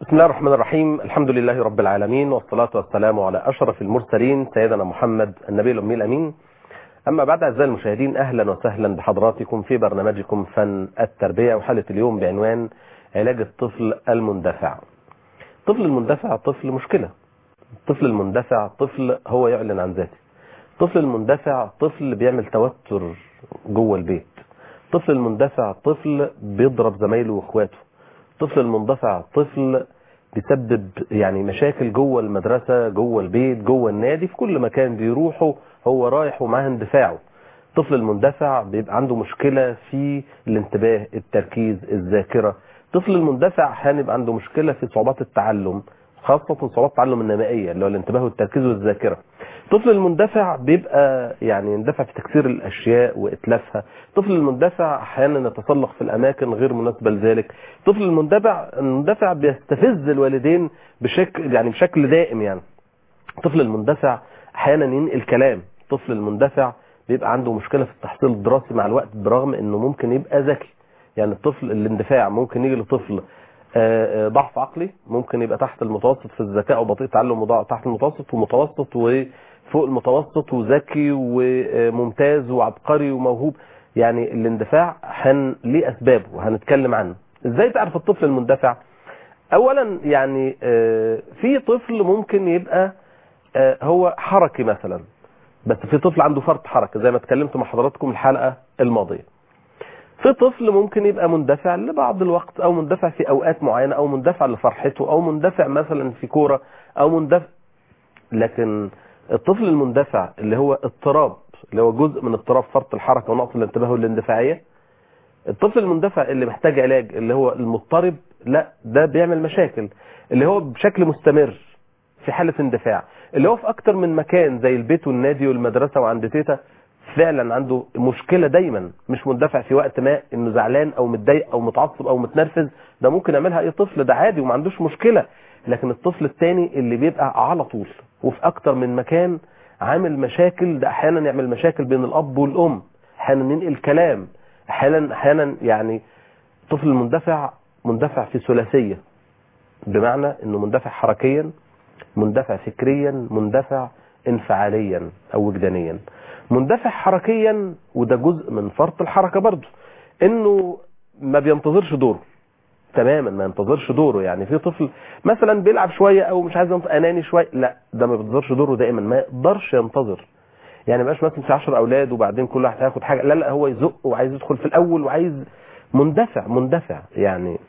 بسم الله الرحمن الرحيم الحمد لله رب العالمين والصلاة والسلام على أشرف المرسلين سيدنا محمد النبي الأمي الأمين أما بعد أعزائي المشاهدين أهلا وسهلا بحضراتكم في برنامجكم فن التربية وحالة اليوم بعنوان علاج الطفل المندفع الطفل المندفع طفل مشكلة الطفل المندفع طفل هو يعلن عن ذاته الطفل المندفع طفل بيعمل توتر جوه البيت الطفل المندفع طفل بيضرب زمايله واخواته الطفل المندفع طفل بيسبب يعني مشاكل جوه المدرسة جوه البيت جوه النادي في كل مكان بيروحه هو رايح ومعاه اندفاعه الطفل المندفع بيبقى عنده مشكلة في الانتباه التركيز الذاكرة الطفل المندفع احيانا يبقى عنده مشكلة في صعوبات التعلم خاصة صعوبات التعلم النمائية اللي هو الانتباه والتركيز والذاكرة الطفل المندفع بيبقى يعني يندفع في تكسير الاشياء واتلافها الطفل المندفع احيانا يتسلق في الاماكن غير مناسبه لذلك الطفل المندفع المندفع بيستفز الوالدين بشكل يعني بشكل دائم يعني الطفل المندفع احيانا ينقل كلام الطفل المندفع بيبقى عنده مشكله في التحصيل الدراسي مع الوقت برغم انه ممكن يبقى ذكي يعني الطفل الاندفاع ممكن يجي لطفل ضعف عقلي ممكن يبقى تحت المتوسط في الذكاء وبطيء تعلم تحت المتوسط ومتوسط وفوق المتوسط وذكي وممتاز وعبقري وموهوب يعني الاندفاع هن ليه اسبابه وهنتكلم عنه ازاي تعرف الطفل المندفع اولا يعني في طفل ممكن يبقى هو حركي مثلا بس في طفل عنده فرط حركه زي ما اتكلمت مع حضراتكم الحلقه الماضيه في طفل ممكن يبقى مندفع لبعض الوقت او مندفع في اوقات معينة او مندفع لفرحته او مندفع مثلا في كورة او مندفع لكن الطفل المندفع اللي هو اضطراب اللي هو جزء من اضطراب فرط الحركة ونقص الانتباه والاندفاعية الطفل المندفع اللي محتاج علاج اللي هو المضطرب لا ده بيعمل مشاكل اللي هو بشكل مستمر في حالة اندفاع اللي هو في اكتر من مكان زي البيت والنادي والمدرسة وعند تيتا فعلا عنده مشكلة دايما مش مندفع في وقت ما انه زعلان او متضايق او متعصب او متنرفز ده ممكن يعملها اي طفل ده عادي وما عندوش مشكلة لكن الطفل التاني اللي بيبقى على طول وفي اكتر من مكان عامل مشاكل ده احيانا يعمل مشاكل بين الاب والام احيانا ينقل كلام احيانا احيانا يعني الطفل المندفع مندفع في ثلاثية بمعنى انه مندفع حركيا مندفع فكريا مندفع انفعاليا او وجدانيا مندفع حركيا وده جزء من فرط الحركة برضه انه ما بينتظرش دوره تماما ما ينتظرش دوره يعني في طفل مثلا بيلعب شوية او مش عايز اناني شوية لا ده ما بينتظرش دوره دائما ما يقدرش ينتظر يعني ما مثلا في 10 اولاد وبعدين كل واحد هياخد حاجة لا لا هو يزق وعايز يدخل في الاول وعايز مندفع مندفع يعني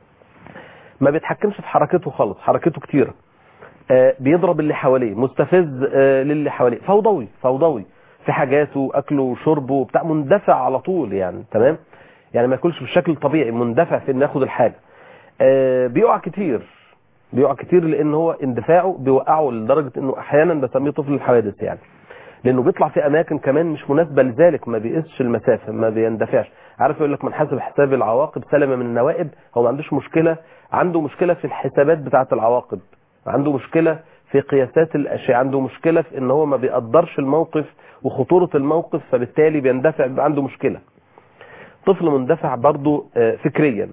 ما بيتحكمش في حركته خالص حركته كتيرة آه بيضرب اللي حواليه مستفز آه للي حواليه فوضوي فوضوي في حاجاته اكله وشربه وبتاع مندفع على طول يعني تمام يعني ما ياكلش بشكل طبيعي مندفع في انه ياخد الحاجه آه بيقع كتير بيقع كتير لان هو اندفاعه بيوقعه لدرجه انه احيانا بسميه طفل الحوادث يعني لانه بيطلع في اماكن كمان مش مناسبه لذلك ما بيقيسش المسافه ما بيندفعش عارف يقول لك من حسب حساب العواقب سلمه من النوائب هو ما عندوش مشكله عنده مشكله في الحسابات بتاعه العواقب عنده مشكله في قياسات الاشياء عنده مشكله في ان هو ما بيقدرش الموقف وخطورة الموقف فبالتالي بيندفع بيبقى عنده مشكلة طفل مندفع برضه فكريا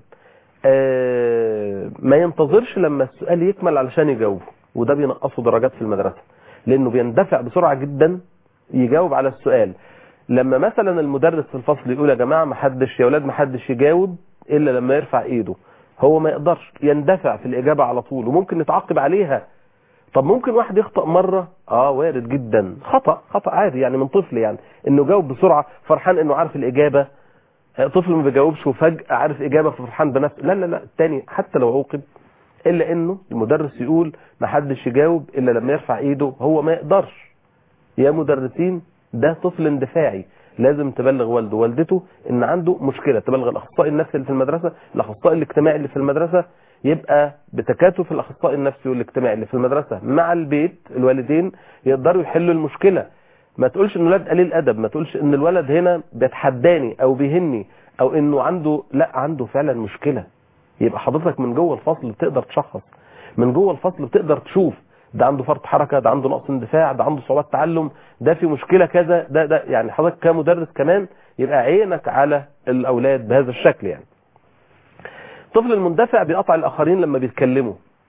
ما ينتظرش لما السؤال يكمل علشان يجاوبه وده بينقصه درجات في المدرسة لانه بيندفع بسرعة جدا يجاوب على السؤال لما مثلا المدرس في الفصل يقول يا جماعة ما حدش يا اولاد ما حدش يجاوب الا لما يرفع ايده هو ما يقدرش يندفع في الاجابة على طول وممكن يتعاقب عليها طب ممكن واحد يخطأ مرة اه وارد جدا خطأ خطأ عادي يعني من طفل يعني انه جاوب بسرعة فرحان انه عارف الاجابة طفل ما بيجاوبش وفجأة عارف اجابة فرحان بنفسه لا لا لا التاني حتى لو عوقب الا انه المدرس يقول ما حدش يجاوب الا لما يرفع ايده هو ما يقدرش يا مدرسين ده طفل اندفاعي لازم تبلغ والده والدته ان عنده مشكلة تبلغ الاخصائي النفسي اللي في المدرسة الاخصائي الاجتماعي اللي في المدرسة يبقى بتكاتف الاخصائي النفسي والاجتماعي اللي في المدرسة مع البيت الوالدين يقدروا يحلوا المشكلة ما تقولش ان الولد قليل ادب ما تقولش ان الولد هنا بيتحداني او بيهني او انه عنده لا عنده فعلا مشكلة يبقى حضرتك من جوه الفصل بتقدر تشخص من جوه الفصل بتقدر تشوف ده عنده فرط حركة ده عنده نقص اندفاع ده عنده صعوبات تعلم ده في مشكلة كذا ده ده يعني حضرتك كمدرس كمان يبقى عينك على الاولاد بهذا الشكل يعني الطفل المندفع بيقطع الاخرين لما بيتكلموا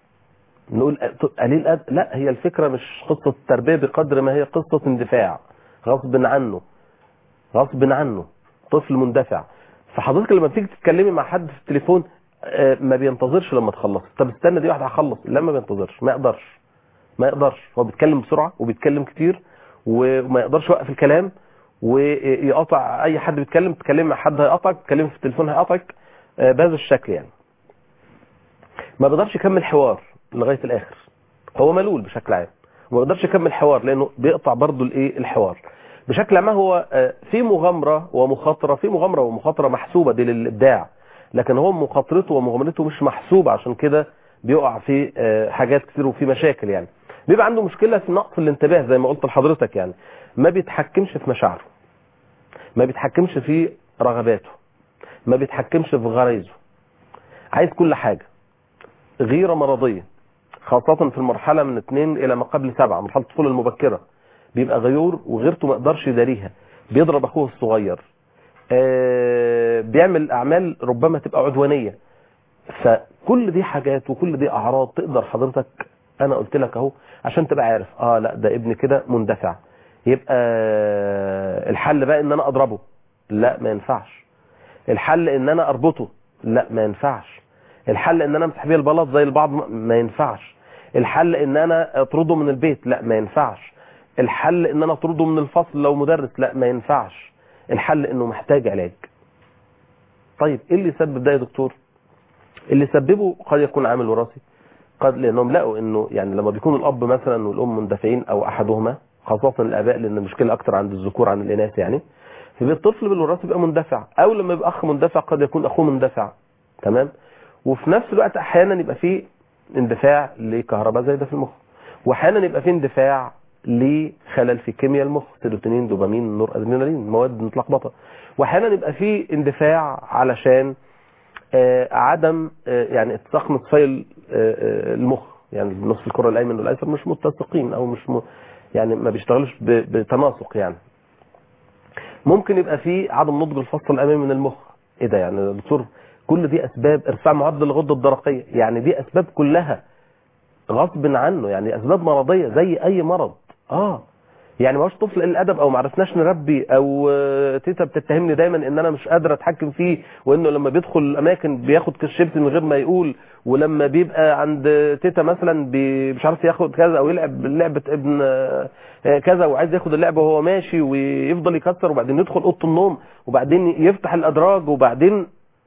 نقول قليل أد... لا هي الفكرة مش قصة تربية بقدر ما هي قصة اندفاع غصب عنه غصب عنه طفل مندفع فحضرتك لما بتيجي تتكلمي مع حد في التليفون آه، ما بينتظرش لما تخلص طب استنى دي واحده هخلص لا ما بينتظرش ما يقدرش ما يقدرش هو بيتكلم بسرعه وبيتكلم كتير وما يقدرش يوقف الكلام ويقطع اي حد بيتكلم تتكلم مع حد هيقطعك تتكلم في التليفون هيقطعك آه، بهذا الشكل يعني ما بيقدرش يكمل حوار لغايه الاخر هو ملول بشكل عام وما بيقدرش يكمل حوار لانه بيقطع برضه الايه الحوار بشكل عام هو آه، في مغامره ومخاطره في مغامره ومخاطره محسوبه دي للابداع لكن هو مخاطرته ومغامرته مش محسوبه عشان كده بيقع في آه، حاجات كتير وفي مشاكل يعني بيبقى عنده مشكله في نقص الانتباه زي ما قلت لحضرتك يعني ما بيتحكمش في مشاعره ما بيتحكمش في رغباته ما بيتحكمش في غرايزه عايز كل حاجه غيره مرضيه خاصة في المرحلة من اثنين إلى ما قبل سبعة مرحلة الطفولة المبكرة بيبقى غيور وغيرته ما يقدرش يداريها بيضرب أخوه الصغير آه، بيعمل أعمال ربما تبقى عدوانية فكل دي حاجات وكل دي أعراض تقدر حضرتك أنا قلت لك أهو عشان تبقى عارف آه لا ده ابن كده مندفع يبقى الحل بقى إن أنا أضربه لا ما ينفعش الحل إن أنا أربطه لا ما ينفعش الحل ان انا امسح بيه البلاط زي البعض ما ينفعش الحل ان انا اطرده من البيت لا ما ينفعش الحل ان انا اطرده من الفصل لو مدرس لا ما ينفعش الحل انه محتاج علاج طيب ايه اللي يسبب ده يا دكتور اللي سببه قد يكون عامل وراثي قد لانهم لقوا انه يعني لما بيكون الاب مثلا والام مندفعين او احدهما خاصه الاباء لان المشكله اكتر عند الذكور عن الاناث يعني فبيبقى الطفل بالوراثه بيبقى مندفع او لما يبقى اخ مندفع قد يكون اخوه مندفع تمام وفي نفس الوقت احيانا يبقى فيه اندفاع لكهرباء زايده في المخ واحيانا يبقى فيه اندفاع لخلل في كيمياء المخ سيروتونين دوبامين نور ادرينالين مواد متلخبطه واحيانا يبقى فيه اندفاع علشان آه عدم آه يعني اتساق نصفي ال- آه آه المخ يعني نصف الكره الايمن والايسر مش متسقين او مش م... يعني ما بيشتغلوش ب- بتناسق يعني ممكن يبقى في عدم نضج الفص الامامي من المخ ايه ده يعني يا دكتور كل دي اسباب ارتفاع معدل الغده الدرقيه يعني دي اسباب كلها غصب عنه يعني اسباب مرضيه زي اي مرض اه يعني ما هوش طفل قليل الادب او ما عرفناش نربي او آه، تيتا بتتهمني دايما ان انا مش قادر اتحكم فيه وانه لما بيدخل الاماكن بياخد كيس شيبسي من غير ما يقول ولما بيبقى عند تيتا مثلا بي- مش عارف ياخد كذا او يلعب لعبه ابن آه، آه، كذا وعايز ياخد اللعبه وهو ماشي ويفضل يكسر وبعدين يدخل اوضه النوم وبعدين يفتح الادراج وبعدين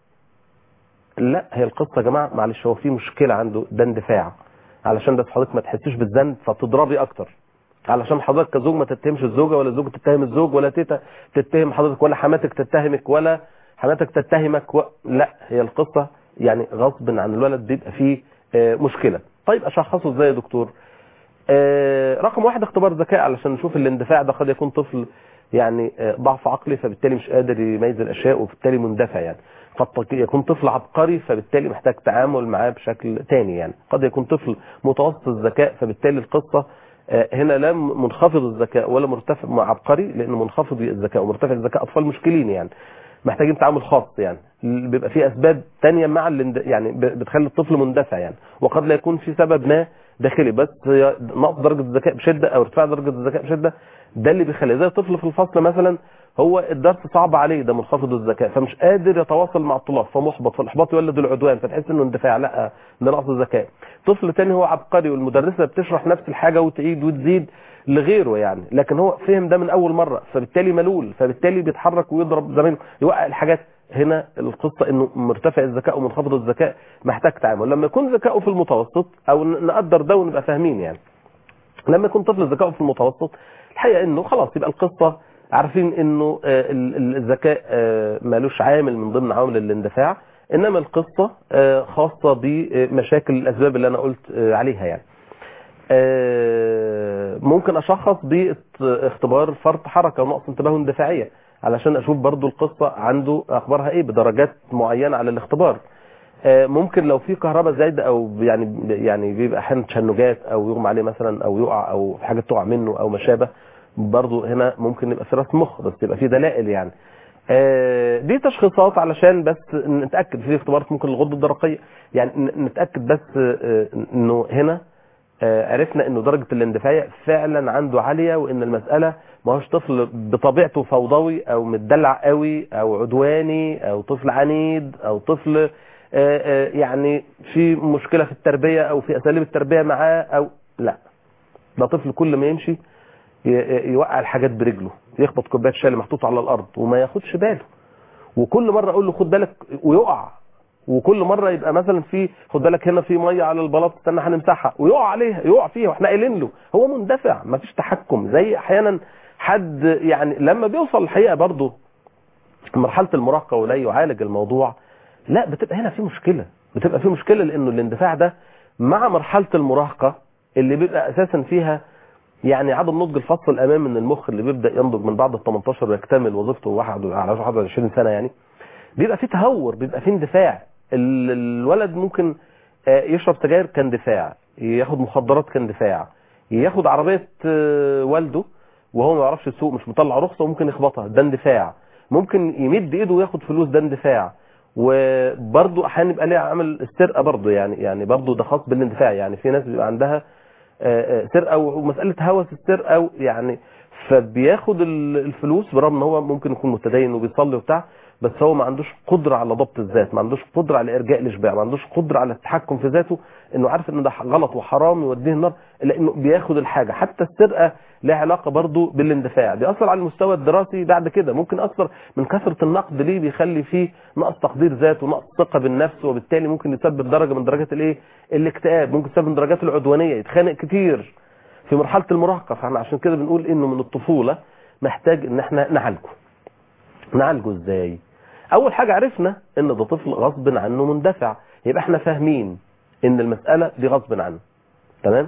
لا هي القصه يا جماعه معلش هو في مشكله عنده ده اندفاع علشان بس حضرتك ما تحسيش بالذنب فتضربي اكتر علشان حضرتك كزوج ما تتهمش الزوجه ولا الزوجه تتهم الزوج ولا تيتا تتهم حضرتك ولا حماتك تتهمك ولا حماتك تتهمك و... لا هي القصه يعني غصب عن الولد بيبقى فيه آه، مشكله طيب اشخصه ازاي يا دكتور آه، رقم واحد اختبار ذكاء علشان نشوف الاندفاع ده قد يكون طفل يعني آه، ضعف عقلي فبالتالي مش قادر يميز الاشياء وبالتالي مندفع يعني قد يكون طفل عبقري فبالتالي محتاج تعامل معاه بشكل تاني يعني قد يكون طفل متوسط الذكاء فبالتالي القصه آه، هنا لا منخفض الذكاء ولا مرتفع مع عبقري لان منخفض الذكاء ومرتفع الذكاء اطفال مشكلين يعني محتاجين تعامل خاص يعني بيبقى في اسباب تانية مع الاند... يعني ب- بتخلي الطفل مندفع يعني وقد لا يكون في سبب ما داخلي بس هي نقص درجه الذكاء بشده او ارتفاع درجه الذكاء بشده ده اللي بيخلي زي طفل في الفصل مثلا هو الدرس صعب عليه ده منخفض الذكاء فمش قادر يتواصل مع الطلاب فمحبط فالاحباط يولد العدوان فتحس انه اندفاع لا ده نقص الذكاء طفل تاني هو عبقري والمدرسه بتشرح نفس الحاجه وتعيد وتزيد لغيره يعني لكن هو فهم ده من اول مره فبالتالي ملول فبالتالي بيتحرك ويضرب زمايله يوقع الحاجات هنا القصه انه مرتفع الذكاء ومنخفض الذكاء محتاج تعامل لما يكون ذكائه في المتوسط او ن- نقدر ده ونبقى فاهمين يعني لما يكون طفل ذكائه في المتوسط الحقيقه انه خلاص يبقى القصه عارفين انه آه، ال- ال- الذكاء آه، مالوش عامل من ضمن عوامل الاندفاع انما القصه آه، خاصه بمشاكل الاسباب اللي انا قلت آه، عليها يعني آه، ممكن اشخص باختبار فرط حركه ونقص انتباه اندفاعيه علشان اشوف برضو القصه عنده اخبارها ايه بدرجات معينه على الاختبار آه، ممكن لو في كهرباء زايده او يعني يعني بيبقى احيانا تشنجات او يغمى عليه مثلا او يقع او في حاجه تقع منه او ما شابه برضو هنا ممكن يبقى في راس مخ بس يبقى في دلائل يعني آه، دي تشخيصات علشان بس نتاكد في اختبارات ممكن الغده الدرقيه يعني ن- نتاكد بس آه، انه هنا آه، عرفنا انه درجة الاندفاعية فعلا عنده عالية وان المسألة ما هوش طفل بطبيعته فوضوي او متدلع قوي او عدواني او طفل عنيد او طفل آه، آه، يعني في مشكلة في التربية او في اساليب التربية معاه او لا ده طفل كل ما يمشي ي- يوقع الحاجات برجله يخبط كوبايه شاي اللي محطوطه على الارض وما ياخدش باله وكل مره اقول له خد بالك ويقع وكل مره يبقى مثلا في خد بالك هنا في ميه على البلاط استنى هنمسحها ويقع عليها يقع فيها واحنا قايلين له هو مندفع ما فيش تحكم زي احيانا حد يعني لما بيوصل الحقيقه برضه مرحله المراهقه ولا يعالج الموضوع لا بتبقى هنا في مشكله بتبقى في مشكله لانه الاندفاع ده مع مرحله المراهقه اللي بيبقى اساسا فيها يعني عدم نضج الفص الامامي من المخ اللي بيبدا ينضج من بعد ال 18 ويكتمل وظيفته واحد على 21 سنه يعني بيبقى في تهور بيبقى في اندفاع ال- الولد ممكن آه، يشرب سجاير كاندفاع ياخد مخدرات كاندفاع ياخد عربيه آه، والده وهو ما يعرفش يسوق مش مطلع رخصه وممكن يخبطها ده اندفاع ممكن يمد ايده وياخد فلوس ده اندفاع وبرضه احيانا يبقى ليها عمل السرقه برضه يعني يعني برضه ده خاص بالاندفاع يعني في ناس بيبقى عندها آه، آه، سرقه ومساله هوس السرقه يعني فبياخد ال- الفلوس برغم ان هو ممكن يكون متدين وبيصلي وبتاع بس هو ما عندوش قدره على ضبط الذات ما عندوش قدره على ارجاء الاشباع ما عندوش قدره على التحكم في ذاته انه عارف ان ده غلط وحرام يوديه النار لانه بياخد الحاجه حتى السرقه لها علاقه برضه بالاندفاع بيأثر على المستوى الدراسي بعد كده ممكن اثر من كثره النقد ليه بيخلي فيه نقص تقدير ذات ونقص ثقه بالنفس وبالتالي ممكن يسبب درجه من درجات الايه الاكتئاب ممكن يسبب من درجات العدوانيه يتخانق كتير في مرحله المراهقه فاحنا عشان كده بنقول انه من الطفوله محتاج ان احنا نعالجه نعالجه ازاي اول حاجه عرفنا ان ده طفل غصب عنه مندفع يبقى احنا فاهمين ان المساله دي غصب عنه تمام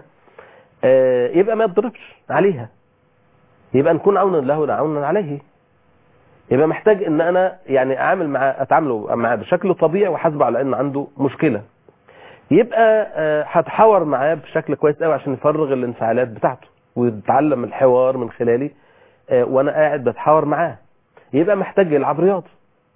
آه يبقى ما يضربش عليها يبقى نكون عونا له ولا عونا عليه يبقى محتاج ان انا يعني اعامل مع اتعامله معاه بشكل طبيعي واحاسبه على ان عنده مشكله يبقى آه، هتحاور معاه بشكل كويس قوي عشان يفرغ الانفعالات بتاعته ويتعلم الحوار من خلالي آه، وانا قاعد بتحاور معاه يبقى محتاج يلعب رياضه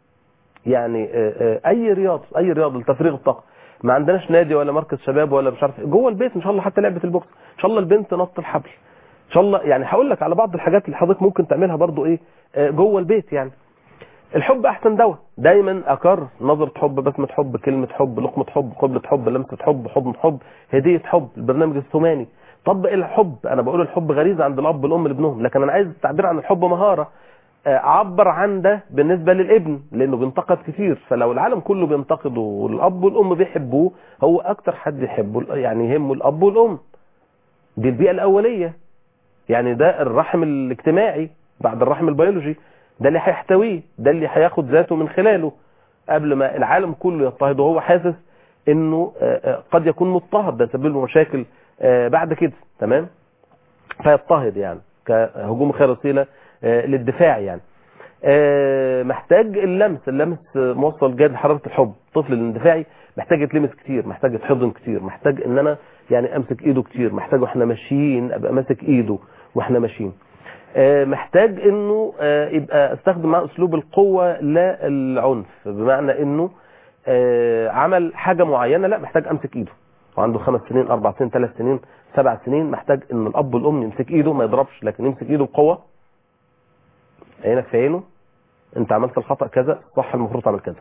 يعني آه، آه، اي رياضه اي رياضه لتفريغ الطاقه ما عندناش نادي ولا مركز شباب ولا مش عارف إيه. جوه البيت ان شاء الله حتى لعبه البوكس ان شاء الله البنت نط الحبل ان شاء الله يعني هقول لك على بعض الحاجات اللي حضرتك ممكن تعملها برضو ايه آه، جوه البيت يعني الحب احسن دواء دايما اقر نظرة حب بسمة حب كلمة حب لقمة حب قبلة حب لمسة حب حضن حب هدية حب البرنامج الثماني طبق الحب انا بقول الحب غريزة عند الاب والام لابنهم لكن انا عايز التعبير عن الحب مهارة آه، عبر عن ده بالنسبة للابن لانه بينتقد كتير فلو العالم كله بينتقده والاب والام بيحبوه هو اكتر حد يحبه يعني يهمه الاب والام دي البيئة الاولية يعني ده الرحم الاجتماعي بعد الرحم البيولوجي ده اللي هيحتويه ده اللي هياخد ذاته من خلاله قبل ما العالم كله يضطهد وهو حاسس انه آه، آه، قد يكون مضطهد ده يسبب له مشاكل آه، بعد كده تمام فيضطهد يعني كهجوم خير وسيله آه، للدفاع يعني آه، محتاج اللمس اللمس آه، موصل جاد حراره الحب الطفل الاندفاعي محتاج يتلمس كتير محتاج يتحضن كتير محتاج ان انا يعني امسك ايده كتير محتاج واحنا ماشيين ابقى ماسك ايده واحنا ماشيين آه، محتاج انه آه، يبقى استخدم معاه اسلوب القوه لا العنف بمعنى انه آه، عمل حاجه معينه لا محتاج امسك ايده وعنده خمس سنين اربع سنين ثلاث سنين سبع سنين محتاج ان الاب والام يمسك ايده ما يضربش لكن يمسك ايده بقوه عينك في عينه انت عملت الخطا كذا صح المفروض تعمل كذا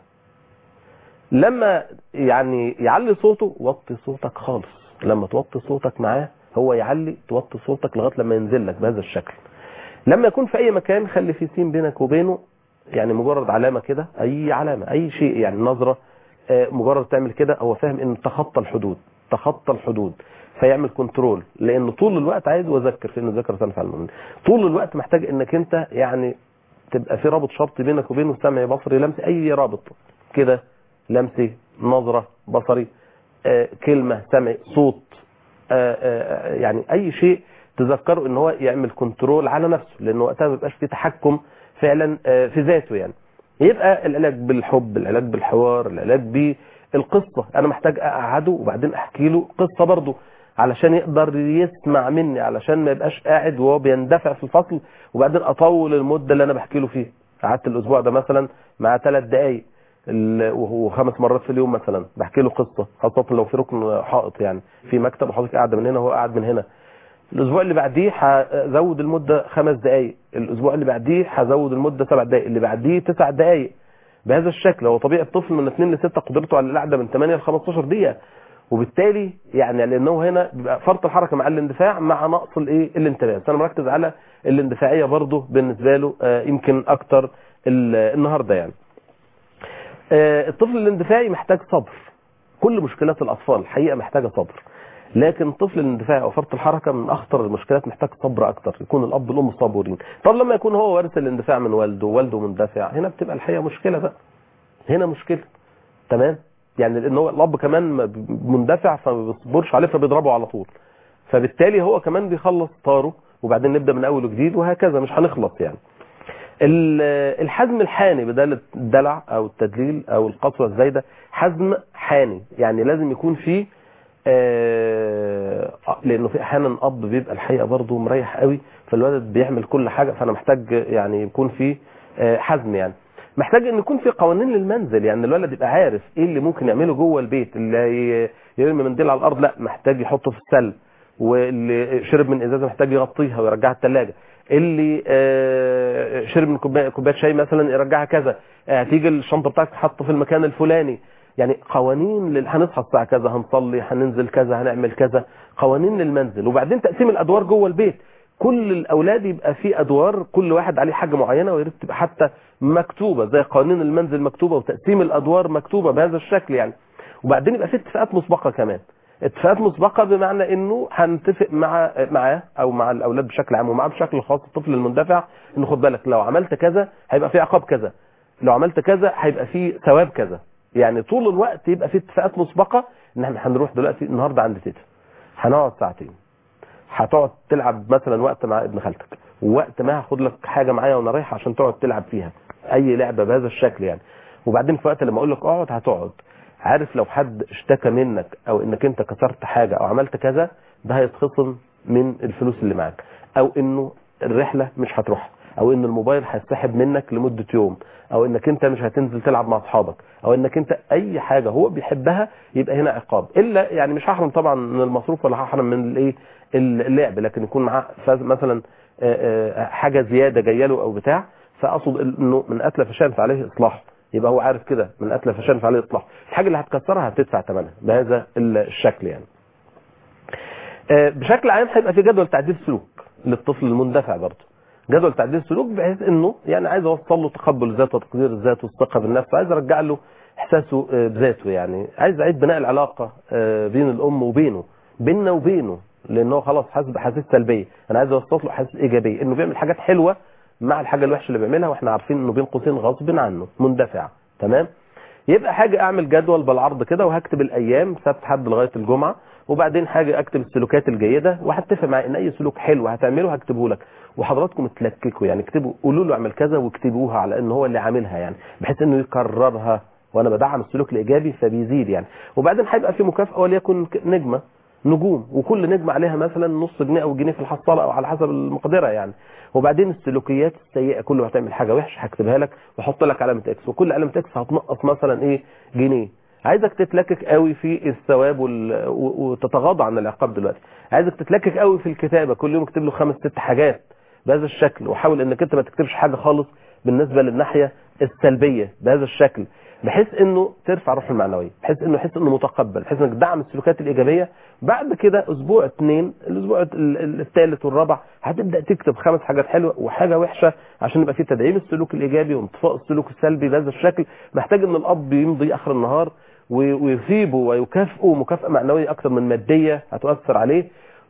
لما يعني يعلي صوته وطي صوتك خالص لما توطي صوتك معاه هو يعلي توطي صوتك لغايه لما ينزل لك بهذا الشكل لما يكون في اي مكان خلي في سين بينك وبينه يعني مجرد علامه كده اي علامه اي شيء يعني نظره آه، مجرد تعمل كده هو فاهم ان تخطى الحدود تخطى الحدود فيعمل كنترول لان طول الوقت عايز واذكر في انه ذكر تنفع المؤمن طول الوقت محتاج انك انت يعني تبقى في رابط شرطي بينك وبينه سمعي بصري لمسي اي رابط كده لمسي نظره بصري آه، كلمه سمعي صوت آه، آه، يعني اي شيء تذكره ان هو يعمل كنترول على نفسه لانه وقتها ما بيبقاش في تحكم فعلا آه، في ذاته يعني يبقى العلاج بالحب العلاج بالحوار العلاج بالقصه انا محتاج اقعده وبعدين احكي له قصه برضه علشان يقدر يسمع مني علشان ما يبقاش قاعد وهو بيندفع في الفصل وبعدين اطول المده اللي انا بحكي له فيها قعدت الاسبوع ده مثلا مع ثلاث دقائق ال- وهو خمس مرات في اليوم مثلا بحكي له قصه خاصه لو في ركن حائط يعني في مكتب وحضرتك قاعده من هنا وهو قاعد من هنا الاسبوع اللي بعديه هزود المده خمس دقائق الاسبوع اللي بعديه هزود المده سبع دقائق اللي بعديه تسع دقائق بهذا الشكل هو طبيعي الطفل من 2 ل 6 قدرته على القعده من 8 ل 15 دقيقه وبالتالي يعني لانه هنا بيبقى فرط الحركه مع الاندفاع مع نقص الايه الانتباه فانا مركز على الاندفاعيه برضه بالنسبه له آه، يمكن اكتر ال- النهارده يعني آه، الطفل الاندفاعي محتاج صبر كل مشكلات الاطفال الحقيقه محتاجه صبر لكن الطفل الاندفاعي او فرط الحركه من اخطر المشكلات محتاج صبر اكتر يكون الاب والام صبورين طب لما يكون هو وارث الاندفاع من والده ووالده مندفع هنا بتبقى الحقيقه مشكله بقى هنا مشكله تمام يعني لان هو الاب كمان ما- مندفع فما بيصبرش عليه فبيضربه على طول فبالتالي هو كمان بيخلص طاره وبعدين نبدا من اول وجديد وهكذا مش هنخلص يعني ال- الحزم الحاني بدل الدلع او التدليل او القسوه الزايده حزم حاني يعني لازم يكون فيه آه، لانه في احيانا اب بيبقى الحقيقه برضه مريح قوي فالولد بيعمل كل حاجه فانا محتاج يعني يكون فيه آه، حزم يعني محتاج ان يكون في قوانين للمنزل يعني الولد يبقى عارف ايه اللي ممكن يعمله جوه البيت اللي ي- يرمي منديل على الارض لا محتاج يحطه في السل واللي شرب من ازازه محتاج يغطيها ويرجعها الثلاجه اللي آه، شرب من كوبايه كوبايه شاي مثلا يرجعها كذا آه، هتيجي الشنطه بتاعتك تحط في المكان الفلاني يعني قوانين لل... هنصحى الساعه كذا هنصلي هننزل كذا هنعمل كذا قوانين للمنزل وبعدين تقسيم الادوار جوه البيت كل الاولاد يبقى في ادوار كل واحد عليه حاجه معينه ويا ريت تبقى حتى مكتوبه زي قوانين المنزل مكتوبه وتقسيم الادوار مكتوبه بهذا الشكل يعني وبعدين يبقى في اتفاقات مسبقه كمان اتفاقات مسبقه بمعنى انه هنتفق مع معاه او مع الاولاد بشكل عام ومعاه بشكل خاص الطفل المندفع انه خد بالك لو عملت كذا هيبقى في عقاب كذا لو عملت كذا هيبقى في ثواب كذا يعني طول الوقت يبقى في اتفاقات مسبقه ان احنا هنروح دلوقتي النهارده عند تيتا هنقعد ساعتين هتقعد تلعب مثلا وقت مع ابن خالتك ووقت ما هاخد لك حاجه معايا وانا رايح عشان تقعد تلعب فيها اي لعبه بهذا الشكل يعني وبعدين في وقت لما اقول لك اقعد هتقعد عارف لو حد اشتكى منك او انك انت كسرت حاجه او عملت كذا ده هيتخصم من الفلوس اللي معاك او انه الرحله مش هتروح او ان الموبايل هيسحب منك لمده يوم او انك انت مش هتنزل تلعب مع اصحابك او انك انت اي حاجه هو بيحبها يبقى هنا عقاب الا يعني مش هحرم طبعا من المصروف ولا هحرم من الايه اللعب لكن يكون معاه فاز- مثلا آه، آه، حاجه زياده جايه له او بتاع فاقصد انه من اتلف شيئا فعليه اصلاحه يبقى هو عارف كده من اتلف شيئا فعليه اصلاحه الحاجه اللي هتكسرها هتدفع ثمنها بهذا الشكل يعني آه، بشكل عام هيبقى في جدول تعديل سلوك للطفل المندفع برضه جدول تعديل سلوك بحيث انه يعني عايز اوصل له تقبل الذات وتقدير الذات والثقه بالنفس عايز ارجع له احساسه آه، بذاته يعني عايز اعيد بناء العلاقه آه، بين الام وبينه بيننا وبينه لانه خلاص حاسس باحاسيس سلبيه انا عايز اوصل له احاسيس ايجابيه انه بيعمل حاجات حلوه مع الحاجه الوحشه اللي بيعملها واحنا عارفين انه بين قوسين غصب عنه مندفع تمام يبقى حاجه اعمل جدول بالعرض كده وهكتب الايام سبت حد لغايه الجمعه وبعدين حاجه اكتب السلوكات الجيده وهتفق معاه ان اي سلوك حلو هتعمله هكتبه لك وحضراتكم تلككوا يعني اكتبوا قولوا له اعمل كذا واكتبوها على ان هو اللي عاملها يعني بحيث انه يكررها وانا بدعم السلوك الايجابي فبيزيد يعني وبعدين هيبقى في مكافاه وليكن ك- نجمه نجوم وكل نجمه عليها مثلا نص جنيه او جنيه في الحصاله او على حسب المقدره يعني وبعدين السلوكيات السيئه كل ما هتعمل حاجه وحشه هكتبها لك واحط لك علامه اكس وكل علامه اكس هتنقص مثلا ايه جنيه عايزك تتلكك قوي في الثواب وال... و- وتتغاضى عن العقاب دلوقتي عايزك تتلكك قوي في الكتابه كل يوم اكتب له خمس ست حاجات بهذا الشكل وحاول انك انت ما تكتبش حاجه خالص بالنسبه للناحيه السلبيه بهذا الشكل بحيث انه ترفع روحه المعنويه بحيث انه يحس انه متقبل بحيث انك تدعم السلوكات الايجابيه بعد كده اسبوع اثنين الاسبوع الثالث والرابع هتبدا تكتب خمس حاجات حلوه وحاجه وحشه عشان يبقى في تدعيم السلوك الايجابي وانطفاء السلوك السلبي بهذا الشكل محتاج ان الاب يمضي اخر النهار و- ويثيبه ويكافئه مكافاه معنويه اكثر من ماديه هتؤثر عليه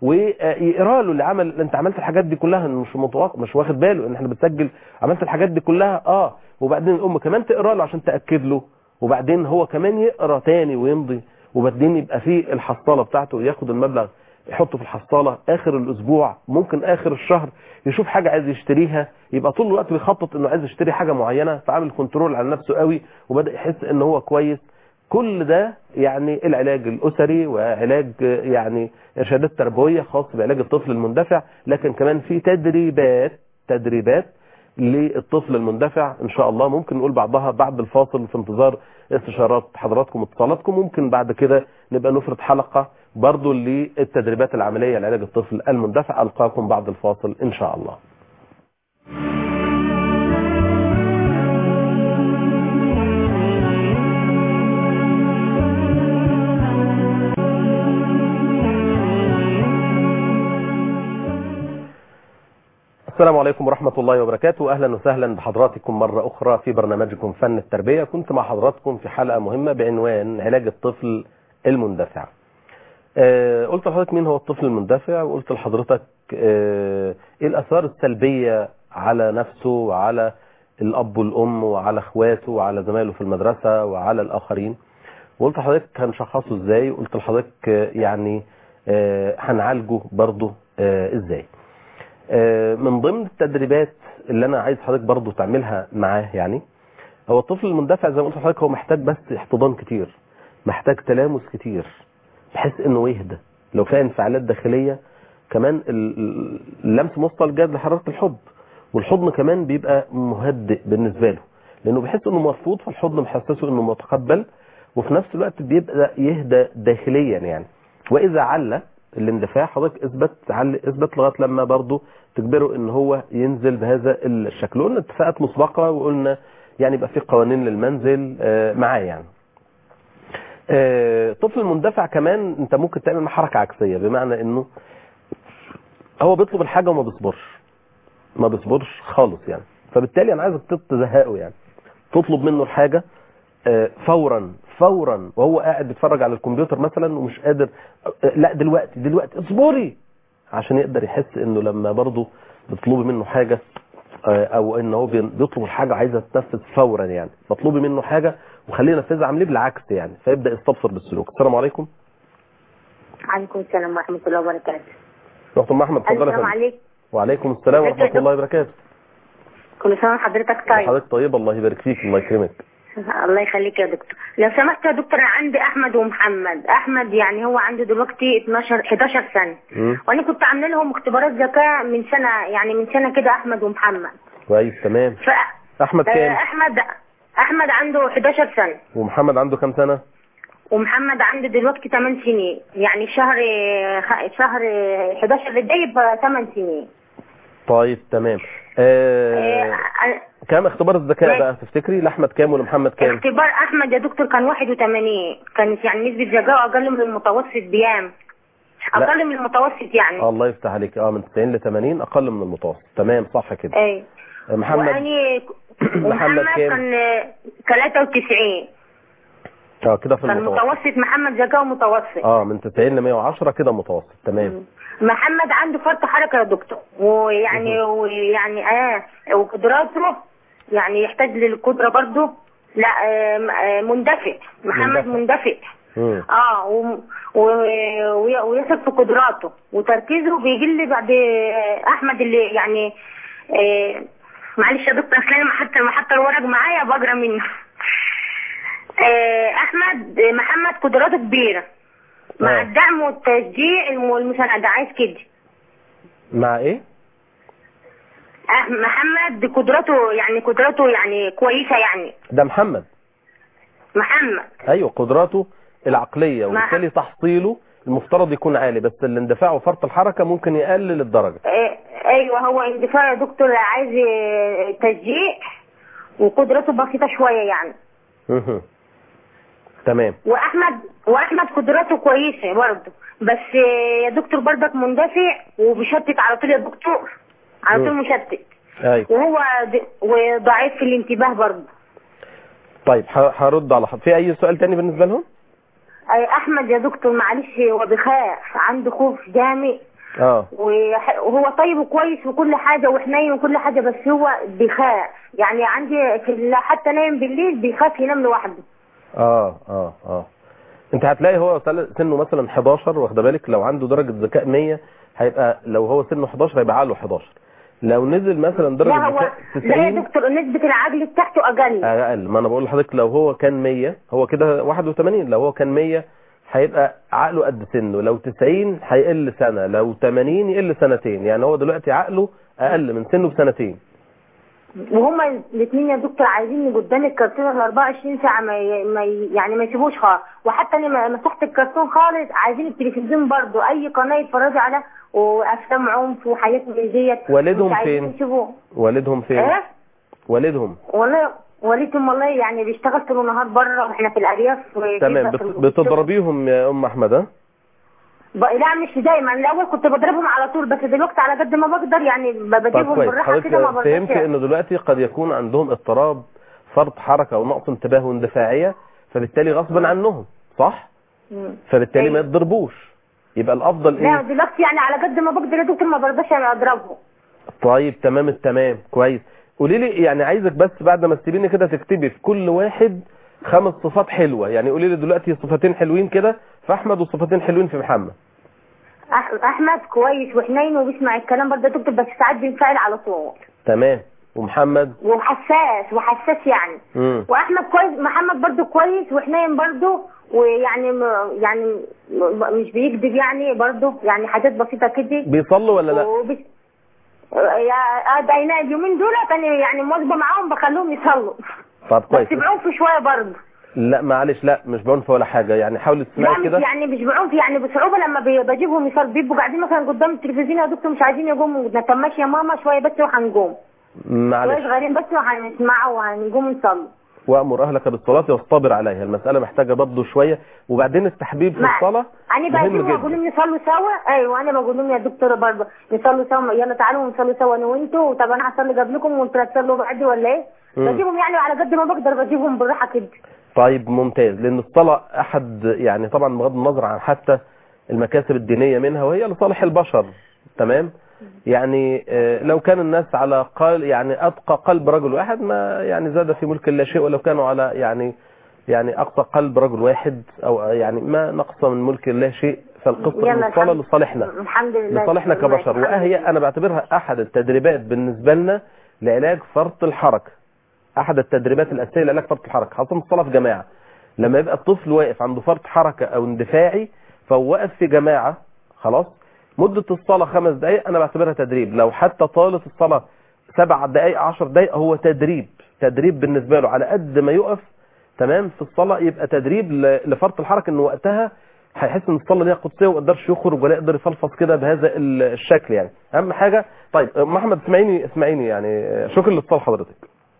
ويقرا له اللي عمل انت عملت الحاجات دي كلها مش متوقع مش واخد باله ان احنا بنسجل عملت الحاجات دي كلها اه وبعدين الام كمان تقرا له عشان تاكد له وبعدين هو كمان يقرا تاني ويمضي وبعدين يبقى في الحصاله بتاعته ياخد المبلغ يحطه في الحصاله اخر الاسبوع ممكن اخر الشهر يشوف حاجه عايز يشتريها يبقى طول الوقت بيخطط انه عايز يشتري حاجه معينه فعامل كنترول على نفسه قوي وبدا يحس ان هو كويس كل ده يعني العلاج الاسري وعلاج يعني ارشادات تربويه خاص بعلاج الطفل المندفع لكن كمان في تدريبات تدريبات للطفل المندفع ان شاء الله ممكن نقول بعضها بعد الفاصل في انتظار استشارات حضراتكم واتصالاتكم ممكن بعد كده نبقى نفرد حلقة برضو للتدريبات العملية لعلاج الطفل المندفع ألقاكم بعد الفاصل إن شاء الله السلام عليكم ورحمة الله وبركاته أهلا وسهلا بحضراتكم مرة أخرى في برنامجكم فن التربية كنت مع حضراتكم في حلقة مهمة بعنوان علاج الطفل المندفع آه قلت لحضرتك مين هو الطفل المندفع وقلت لحضرتك آه ايه الأثار السلبية على نفسه وعلى الأب والأم وعلى اخواته وعلى زمايله في المدرسة وعلى الآخرين وقلت لحضرتك هنشخصه ازاي وقلت لحضرتك آه يعني آه هنعالجه برضه آه ازاي من ضمن التدريبات اللي انا عايز حضرتك برضو تعملها معاه يعني هو الطفل المندفع زي ما قلت لحضرتك هو محتاج بس احتضان كتير محتاج تلامس كتير بحيث انه يهدى لو فيها انفعالات داخليه كمان اللمس موصل جاد لحراره الحب والحضن كمان بيبقى مهدئ بالنسبه له لانه بيحس انه مرفوض فالحضن محسسه انه متقبل وفي نفس الوقت بيبقى يهدى داخليا يعني واذا عل الاندفاع حضرتك اثبت تعلي اثبت لغايه لما برضه تجبره ان هو ينزل بهذا الشكل قلنا اتفاقات مسبقه وقلنا يعني يبقى في قوانين للمنزل معاه يعني طفل المندفع كمان انت ممكن تعمل معاه حركه عكسيه بمعنى انه هو بيطلب الحاجه وما بيصبرش ما بيصبرش خالص يعني فبالتالي انا عايزك تزهقه يعني تطلب منه الحاجه فورا فورا وهو قاعد بيتفرج على الكمبيوتر مثلا ومش قادر لا دلوقتي دلوقتي اصبري عشان يقدر يحس انه لما برضه بتطلبي منه حاجه او ان هو بيطلب الحاجه عايزه تنفذ فورا يعني مطلوبي منه حاجه وخليه ينفذها عامليه بالعكس يعني فيبدا يستبصر بالسلوك السلام عليكم عليكم السلام ورحمه الله وبركاته دكتور محمد اتفضل السلام عليكم وعليكم السلام ورحمه الله وبركاته كل سنه وحضرتك طيب حضرتك طيب الله يبارك فيك الله يكرمك الله يخليك يا دكتور لو سمحت يا دكتور انا عندي احمد ومحمد احمد يعني هو عنده دلوقتي 12 11 سنه م? وانا كنت عامله لهم اختبارات ذكاء من سنه يعني من سنه كده احمد ومحمد كويس تمام ف احمد كام احمد احمد عنده 11 سنه ومحمد عنده كام سنه ومحمد عنده دلوقتي 8 سنين يعني شهر شهر 11 اللي جاي يبقى 8 سنين طيب تمام آه... آه... كام اختبار الذكاء بقى تفتكري لاحمد كام ولمحمد كام اختبار احمد يا دكتور كان 81 كانت يعني نسبه ذكاء اقل من المتوسط بيام اقل من المتوسط يعني الله يفتح عليك اه من 90 ل 80 اقل من المتوسط تمام صح كده اي محمد واني محمد كام كان 93 اه كده في كان المتوسط متوسط محمد ذكاء متوسط اه من 90 ل 110 كده متوسط تمام محمد عنده فرط حركه يا دكتور ويعني ويعني اه وقدراته يعني يحتاج للقدره برضه لا آه مندفع محمد مندفع مم. اه و... و... ويثق في قدراته وتركيزه بيقل بعد احمد اللي يعني آه معلش يا دكتور اصل انا حتى ما حتى الورق معايا بقرا منه آه احمد محمد قدراته كبيره مع آه. الدعم والتشجيع والمساعده عايز كده مع ايه آه محمد قدراته يعني قدراته يعني كويسه يعني ده محمد محمد ايوه قدراته العقليه وبالتالي تحصيله المفترض يكون عالي بس الاندفاع وفرط الحركه ممكن يقلل الدرجه آه ايوه هو اندفاع يا دكتور عايز آه، تشجيع وقدراته بسيطه شويه يعني مهم. تمام واحمد واحمد قدراته كويسه برضه بس آه، يا دكتور برضك مندفع وبيشتت على طول يا دكتور على طول مم. مشتت ايوه وهو د- وضعيف في الانتباه برضه طيب ه- هرد على حضرتك في اي سؤال تاني بالنسبه لهم أي احمد يا دكتور معلش هو بيخاف عنده خوف جامد اه وح- وهو طيب وكويس وكل حاجه وحنين وكل حاجه بس هو بيخاف يعني عندي في ال- حتى نايم بالليل بيخاف ينام لوحده اه اه اه انت هتلاقي هو سل- سنه مثلا 11 واخده بالك لو عنده درجه ذكاء 100 هيبقى لو هو سنه 11 هيبقى عقله 11 لو نزل مثلا لا درجه هو ذكاء لا يا 90 دكتور نسبه العقل بتاعته اقل اقل ما انا بقول لحضرتك لو هو كان 100 هو كده 81 لو هو كان 100 هيبقى عقله قد سنه لو 90 هيقل سنه لو 80 يقل سنتين يعني هو دلوقتي عقله اقل من سنه بسنتين وهما الاثنين يا دكتور عايزين قدام الكرتون ال 24 ساعه ما, ي... ما ي... يعني ما يسيبوش خالص وحتى انا ما- مسحت الكرتون خالص عايزين التلفزيون برضو اي قناه يتفرجوا عليها وافلام عنف وحاجات من ديت والدهم مش عايزين فين؟ يسيبوه. والدهم فين ايه والدهم والله والدهم والله يعني بيشتغل طول النهار بره واحنا في الارياف تمام وكده بت- في- بتضربيهم يا ام احمد ها ب- لا مش دايما الاول كنت بضربهم على طول بس دلوقتي على قد ما بقدر يعني ب- طب بجيبهم كويس بالراحه حضرتك كده ما برضاش فهمت انه دلوقتي قد يكون عندهم اضطراب فرط حركه او نقص انتباه واندفاعيه فبالتالي غصبا عنهم صح مم. فبالتالي ما أيوة. يتضربوش يبقى الافضل لا ايه دلوقتي يعني على قد ما بقدر يا دكتور ما برضاش يعني اضربهم طيب تمام التمام كويس قولي لي يعني عايزك بس بعد ما تسيبيني كده تكتبي في كل واحد خمس صفات حلوه يعني قولي لي دلوقتي صفتين حلوين كده في احمد وصفتين حلوين في محمد أح- احمد كويس وحنين وبيسمع الكلام برضه يا دكتور بس ساعات بينفعل على طول تمام ومحمد وحساس وحساس يعني امم واحمد كويس محمد برضه كويس وحنين برضه ويعني م... يعني م... مش بيكذب يعني برضه يعني حاجات بسيطه كده بيصلوا ولا لا وبس... يا ده أنا اليومين دول انا يعني مواظبه معاهم بخليهم يصلوا طب بس كويس بعنف شويه برضه لا معلش لا مش بعنف ولا حاجه يعني حاولي لا تسمعي مش كده يعني مش بعنف يعني بصعوبه لما بي- بجيبهم يصلوا بيبقوا قاعدين مثلا قدام التلفزيون يا دكتور مش عايزين يقوموا طب ماشي يا ماما شويه بس وهنقوم شويه معلش صغيرين بس وهنسمعوا وهنقوم نصلي وامر اهلك بالصلاه واصطبر عليها المساله محتاجه برضه شويه وبعدين التحبيب في مع- الصلاه انا مهم بجيبهم جدا بقول لهم نصلوا سوا ايوه انا بقول لهم يا دكتور برضه نصلوا سوا يلا تعالوا نصلي سوا انا وانتوا طب انا هصلي قبلكم وانتوا هتصلوا بعدي ولا ايه؟ مم. بجيبهم يعني على قد ما بقدر بجيبهم بالراحه كده طيب ممتاز لان الصلاه احد يعني طبعا بغض النظر عن حتى المكاسب الدينيه منها وهي لصالح البشر تمام يعني آه، لو كان الناس على قال يعني اتقى قلب رجل واحد ما يعني زاد في ملك الله شيء ولو كانوا على يعني يعني اقصى قلب رجل واحد او يعني ما نقص من ملك الله شيء فالقصه يلا ان الصلاه الحمد- لصالحنا الحمد لله لصالحنا كبشر الحمد وهي لله. انا بعتبرها احد التدريبات بالنسبه لنا لعلاج فرط الحركه احد التدريبات الاساسيه لعلاج فرط الحركه خاصه الصلاه في جماعه لما يبقى الطفل واقف عنده فرط حركه او اندفاعي فهو واقف في جماعه خلاص مده الصلاه خمس دقائق انا بعتبرها تدريب لو حتى طالت الصلاه سبع دقائق عشر دقائق هو تدريب تدريب بالنسبه له على قد ما يقف تمام في الصلاه يبقى تدريب ل- لفرط الحركه ان وقتها هيحس ان الصلاه ليها قدسيه وما يقدرش يخرج ولا يقدر يفلفظ كده بهذا ال- الشكل يعني اهم حاجه طيب أم احمد اسمعيني اسمعيني يعني شكرا لاتصال حضرتك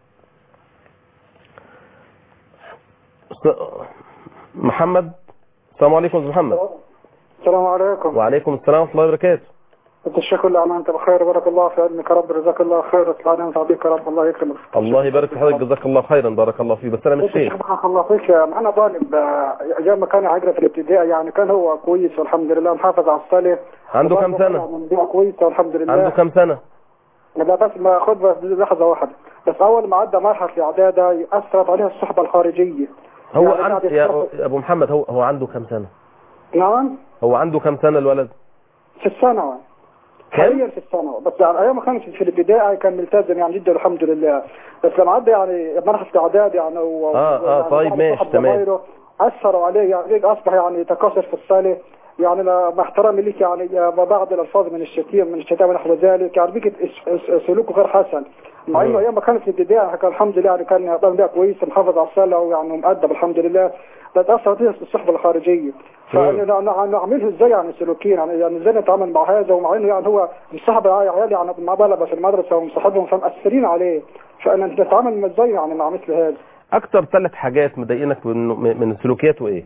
أست- محمد السلام عليكم يا أستاذ محمد السلام عليكم وعليكم السلام ورحمه الله وبركاته انت الشكر لله انت بخير بارك الله في علمك يا رب جزاك الله خير اطلعنا انت بك يا رب الله يكرمك الله يبارك في حضرتك جزاك الله خيرا بارك الله فيك بس انا مش انت شيخ بارك الله فيك معنا طالب آه، ايام ما كان عقله في الابتدائي يعني كان هو كويس والحمد لله محافظ على الصلاه عنده كم وبرضه سنه طلع من بيئة كويسه والحمد لله عنده كم سنه لا بس ما خد بس لحظه واحده بس اول ما عدى مرحله الاعداد اثرت عليه الصحبه الخارجيه هو يعني عند بعد يا الصحبة- يا ابو محمد هو هو عنده كم سنه نعم هو عنده كم سنه الولد في الثانوي كم حاليا في الثانوي بس يعني ايام ما كان في الابتدائي كان ملتزم يعني جدا الحمد لله بس لما عدى يعني مرحله الاعداد يعني و... آه، آه، يعني طيب، بعض ماشي، الصحاب تمام. وغيره اثروا عليه يعني اصبح يعني تكاثر في الصلاه يعني لا- مع احترامي لك يعني بعض الالفاظ من الشتيم من الشتائم ونحو ذلك يعني بيجي اس- اس- سلوكه غير حسن مع انه مم. ايام ما كان في الابتدائي كان الحمد لله يعني كان طالب بيئة كويس محافظ على الصلاه ويعني مؤدب الحمد لله بس اثرت فيه الصحبه الخارجيه فانا نعمله ازاي يعني سلوكيا يعني يعني ازاي نتعامل مع هذا ومع انه يعني هو مصاحب عيالي يعني مع طلبه في المدرسه ومصاحبهم فمأثرين عليه فانا نتعامل ازاي يعني مع مثل هذا اكتر ثلاث حاجات مضايقينك من من سلوكياته ايه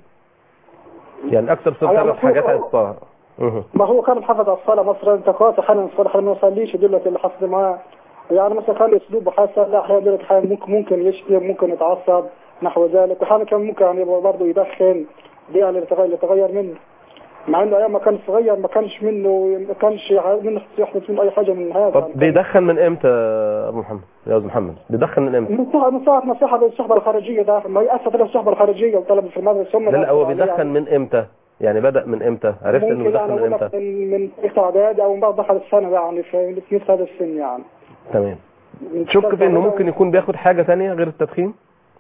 يعني اكتر أيوة، ثلاث مفهوم. حاجات عايز تصلها مه. ما هو كان محافظ على الصلاه مثلا انت قاطع احيانا الصلاه احيانا ما يصليش يدل لك اللي حصل معاه يعني مثلا كان اسلوبه حسن لا احيانا يقول لك احيانا ممكن ممكن يشتم ممكن يتعصب نحو ذلك واحيانا كان ممكن يعني برضه يدخن دي يعني اللي تغير, اللي تغير منه مع انه ايام ما كان صغير ما كانش منه ما كانش منه يحدث منه اي حاجه من هذا طب يعني كان- بيدخن من امتى يا ابو محمد يا استاذ محمد بيدخن من امتى من ساعة من ساعة ما صاحب الصحبة الخارجية ده ما يأثر على الصحبة الخارجية وطلب في المدرسة هم لا لا هو اللي بيدخن يعني من امتى يعني بدأ من امتى عرفت انه ممكن يعني بيدخن من أقول لك امتى من من تاريخ إعداد أو من بعد دخل السنة يعني في في مثل هذا السن يعني تمام من تشك في انه تسعة ممكن يكون بياخد حاجة تانية غير التدخين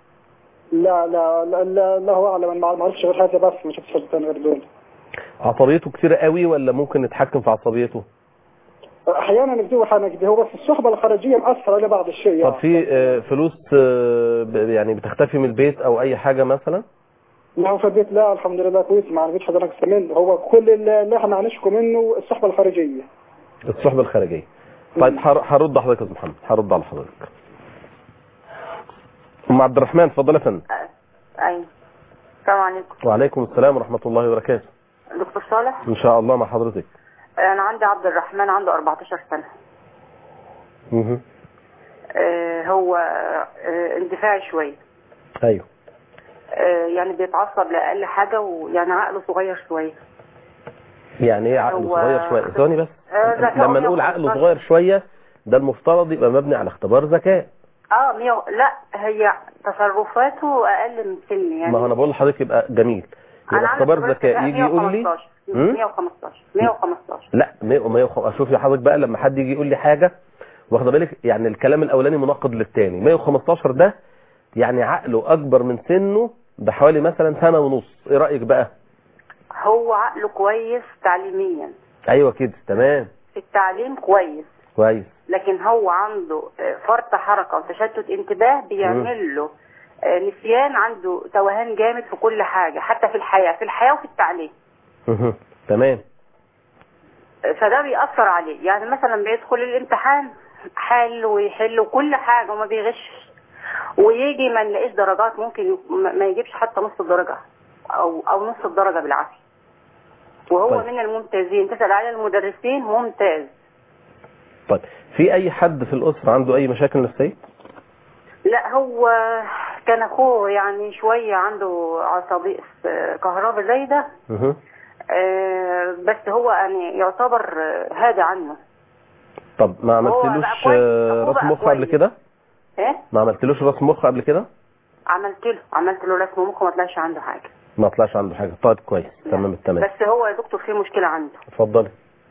لا لا لا لا, لا هو أعلم أنا ما أعرفش غير هذا بس ما شفتش حاجة ثانية غير دول عصبيته كتيرة قوي ولا ممكن يتحكم في عصبيته احيانا كده واحيانا كده هو بس الصحبه الخارجيه مأثره على بعض الشيء يعني طب في آه، فلوس آه، ب- يعني بتختفي من البيت او اي حاجة مثلا لا هو في البيت لا الحمد لله كويس ما عرفتش حاجه ناقصه منه هو كل اللي احنا هنشكو منه الصحبه الخارجيه الصحبة الخارجية طيب حر- هرد على حضرتك يا أستاذ محمد هرد على حضرتك ام عبد الرحمن اتفضل يا فندم ايوه السلام عليكم وعليكم السلام ورحمة الله وبركاته دكتور صالح ان شاء الله مع حضرتك انا عندي عبد الرحمن عنده 14 سنه مه. آه، هو آه، اندفاعي شويه ايوه آه، يعني بيتعصب لاقل حاجه ويعني عقله صغير شويه يعني ايه عقله هو- صغير شوية ثواني بس آه، ذكاء لما نقول عقله 115. صغير شوية ده المفترض يبقى مبني على اختبار ذكاء اه مية لا هي تصرفاته اقل من سن يعني ما هو انا بقول لحضرتك يبقى جميل أنا يبقى عندي اختبار خبرة ذكاء ذكاء يجي يقول لي 115 مم؟ 115 115 لا 100 100 شوف يا حضرتك بقى لما حد يجي يقول لي حاجه واخده بالك يعني الكلام الاولاني مناقض للثاني 115 ده يعني عقله اكبر من سنه بحوالي مثلا سنه ونص ايه رايك بقى هو عقله كويس تعليميا ايوه كده تمام في التعليم كويس كويس لكن هو عنده آه، فرط حركة وتشتت انتباه بيعمل له آه، نسيان عنده توهان جامد في كل حاجة حتى في الحياة في الحياة وفي التعليم مه. تمام آه، فده بيأثر عليه يعني مثلا بيدخل الامتحان حل ويحل وكل حاجة وما بيغشش ويجي ما نلاقيش درجات ممكن ي- ما ما يجيبش حتى نص الدرجة او او نص الدرجة بالعافية وهو طيب. من الممتازين تسأل على المدرسين ممتاز طيب في اي حد في الاسره عنده اي مشاكل نفسيه لا هو كان اخوه يعني شوية عنده عصبية كهرباء زايدة مه. آه، بس هو يعني يعتبر آه، هادي عنه طب ما هو بقى عملتلوش كويس، آه، أخوه راس بقى مخ قبل كويس. كده ايه ما عملتلوش راس مخ قبل كده عملت له عملت له رسم مخ ما طلعش عنده حاجة ما طلعش عنده حاجه طيب كويس تمام التمام بس هو يا دكتور في مشكلة عنده اتفضلي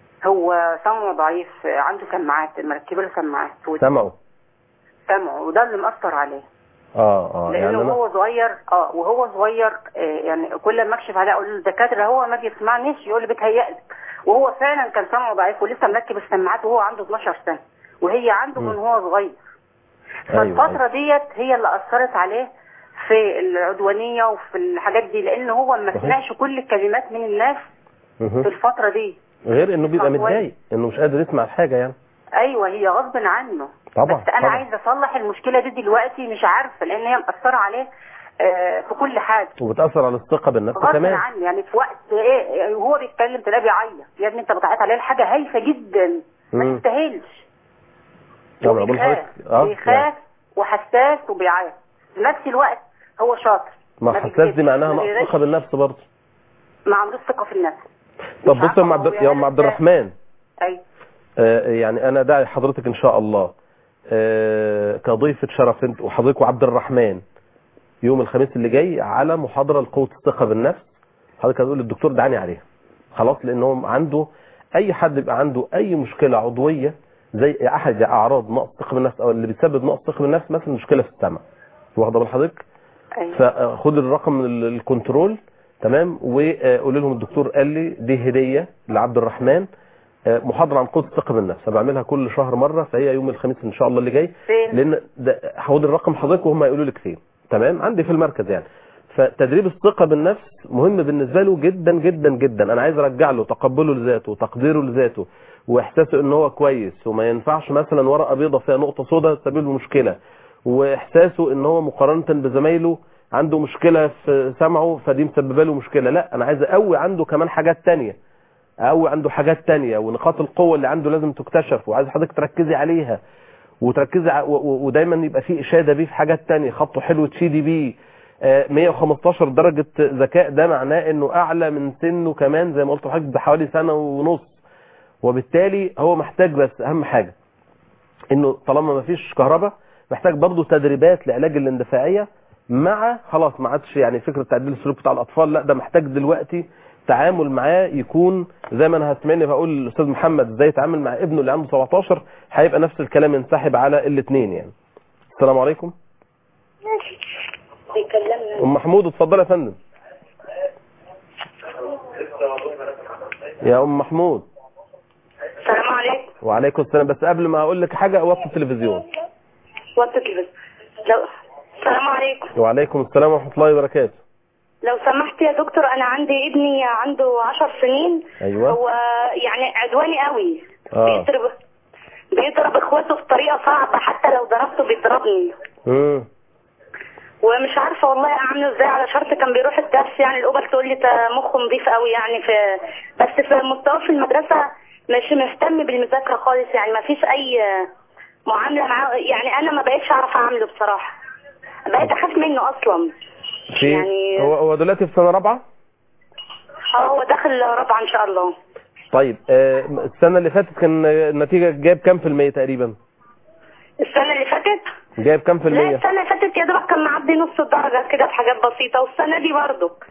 هو سمعه ضعيف آه، عنده سماعات مركبه له سماعات سمعوا سمعه وده اللي مأثر عليه اه اه يعني لانه انا هو صغير اه وهو صغير آه يعني كل ما اكشف عليه اقول له الدكاتره هو ما بيسمعنيش يقول لي بيتهيألك وهو فعلا كان سمعه ضعيف ولسه مركب السماعات وهو عنده 12 سنه وهي عنده من هو صغير أيوة، فالفتره ديت هي اللي اثرت عليه في العدوانيه وفي الحاجات دي لان هو ما صحيح. سمعش كل الكلمات من الناس مه. في الفتره دي غير انه بيبقى كويس. متضايق انه مش قادر يسمع الحاجه يعني ايوه هي غصب عنه طبعا، بس انا طبعا. عايزه اصلح المشكله دي دلوقتي مش عارفه لان هي مأثره عليه آه في كل حاجه وبتاثر على الثقه بالنفس غصب كمان عني يعني في وقت ايه وهو بيتكلم تلاقيه بيعيط يا ابني انت بتعيط عليه الحاجه هايفه جدا ما مم. تستاهلش طبعا بقول وبيخاف لحضرتك اه يعني بيخاف وحساس وبيعيط في نفس الوقت هو شاطر ما ما حساس بيكذبش، دي معناها ما نقص بيغش. ثقه بالنفس برضه ما عندوش ثقه في النفس طب مش بص يا ام عارفة عبد هو يا ام عبد يعني الرحمن ايوه آه يعني انا داعي حضرتك ان شاء الله آه كضيفه شرف انت وحضرتك وعبد الرحمن يوم الخميس اللي جاي على محاضره لقوه الثقه بالنفس حضرتك هتقول للدكتور دعاني عليها خلاص لان هو عنده اي حد يبقى عنده اي مشكله عضويه زي احد اعراض نقص ثقه بالنفس او اللي بيسبب نقص ثقه بالنفس مثلا مشكله في السمع واخده بال حضرتك ايوه فخد الرقم من ال- الكنترول تمام وقول لهم الدكتور قال لي دي هديه لعبد الرحمن آه، محاضره عن قوه الثقه بالنفس أنا بعملها كل شهر مره فهي يوم الخميس ان شاء الله اللي جاي فين لان ده هاخد الرقم حضرتك وهم هيقولوا لك فين تمام عندي في المركز يعني فتدريب الثقه بالنفس مهم بالنسبه له جدا جدا جدا انا عايز ارجع له تقبله لذاته وتقديره لذاته واحساسه ان هو كويس وما ينفعش مثلا ورقه بيضه فيها نقطه سوداء تسبب له مشكله واحساسه ان هو مقارنه بزمايله عنده مشكله في سمعه فدي مسببه له مشكله لا انا عايز اقوي عنده كمان حاجات تانية اقوي عنده حاجات تانية ونقاط القوه اللي عنده لازم تكتشف وعايز حضرتك تركزي عليها وتركزي ع- و- و- ودايما يبقى في اشاده بيه في حاجات تانية خطه حلو تشيدي بيه آه، 115 درجه ذكاء ده معناه انه اعلى من سنه كمان زي ما قلت لحضرتك بحوالي سنه ونص وبالتالي هو محتاج بس اهم حاجه انه طالما ما فيش كهرباء محتاج برضه تدريبات لعلاج الاندفاعيه مع خلاص ما عادش يعني فكره تعديل السلوك بتاع الاطفال لا ده محتاج دلوقتي تعامل معاه يكون زي ما انا هسمعني بقول للاستاذ محمد ازاي يتعامل مع ابنه اللي عنده 17 هيبقى نفس الكلام ينسحب على الاثنين يعني السلام عليكم بيكلمنا ام محمود اتفضل يا فندم يا ام محمود السلام عليكم وعليكم السلام بس قبل ما اقول لك حاجه وطي التلفزيون وطي التلفزيون لو السلام عليكم وعليكم السلام ورحمه الله وبركاته لو سمحت يا دكتور انا عندي ابني عنده عشر سنين ايوه هو يعني عدواني قوي اه بيضرب بيضرب اخواته بطريقه صعبه حتى لو ضربته بيضربني امم ومش عارفه والله اعمله ازاي على شرط كان بيروح الدرس يعني الاوبر تقول لي ده مخه نظيف قوي يعني في بس في مستواه في المدرسه مش مهتم بالمذاكره خالص يعني ما فيش اي معامله معاه يعني انا ما بقتش اعرف اعمله بصراحه بقيت اخاف منه اصلا في يعني- هو هو دلوقتي في سنه رابعه اه هو داخل رابعه ان شاء الله طيب آه، السنه اللي فاتت كان النتيجه جايب كام في المية تقريبا السنه اللي فاتت جايب كام في لا المية السنه اللي فاتت يا دوبك كان معدي نص الدرجه كده في حاجات بسيطه والسنه دي برضك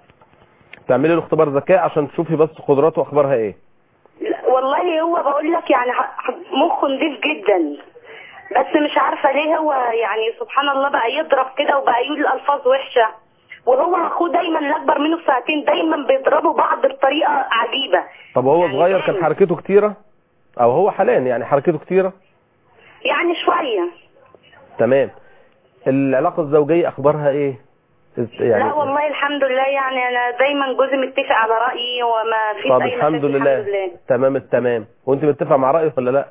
تعملي له اختبار ذكاء عشان تشوفي بس قدراته واخبارها ايه لا، والله هو بقول لك يعني ح- مخه نضيف جدا بس مش عارفه ليه هو يعني سبحان الله بقى يضرب كده وبقى يقول الفاظ وحشه وهو اخوه دايما اللي اكبر منه بساعتين دايما بيضربوا بعض بطريقه عجيبه طب هو يعني صغير كان جامد. حركته كتيره او هو حاليا يعني حركته كتيره يعني شويه تمام العلاقه الزوجيه اخبارها ايه يعني لا والله الحمد لله يعني انا دايما جوزي متفق على رايي وما فيش طب اي الحمد مشاكل لله. الحمد لله تمام التمام وانت متفق مع رايه ولا لا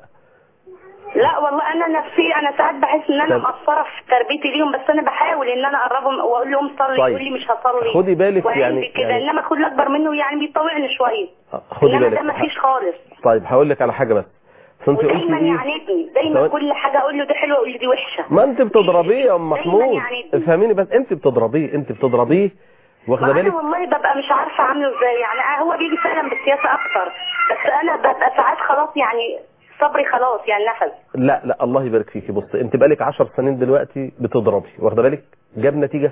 لا والله انا نفسي انا ساعات بحس ان انا طب. مقصره في تربيتي ليهم بس انا بحاول ان انا اقربهم واقول لهم صلي طيب. يقول لي مش هصلي خدي بالك وعندي يعني- كده يعني- انما اخوه الاكبر منه يعني بيطوعني شويه خدي انما بالك ده مفيش خالص طيب هقول لك على حاجه بس بس انت قلتي ودايما ايه يعاندني دايما ثواني. كل حاجه اقول له دي حلوه يقول لي دي وحشه ما انت بتضربيه يا ام دايما محمود يعاندني. افهميني بس انت بتضربيه انت بتضربيه واخده ما انا بالك والله ببقى مش عارفه اعمله ازاي يعني هو بيجي فعلا بالسياسه اكتر بس انا ببقى ساعات خلاص يعني صبري خلاص يعني نفذ لا لا الله يبارك فيكي بص انت بقالك 10 سنين دلوقتي بتضربي واخده بالك جاب نتيجه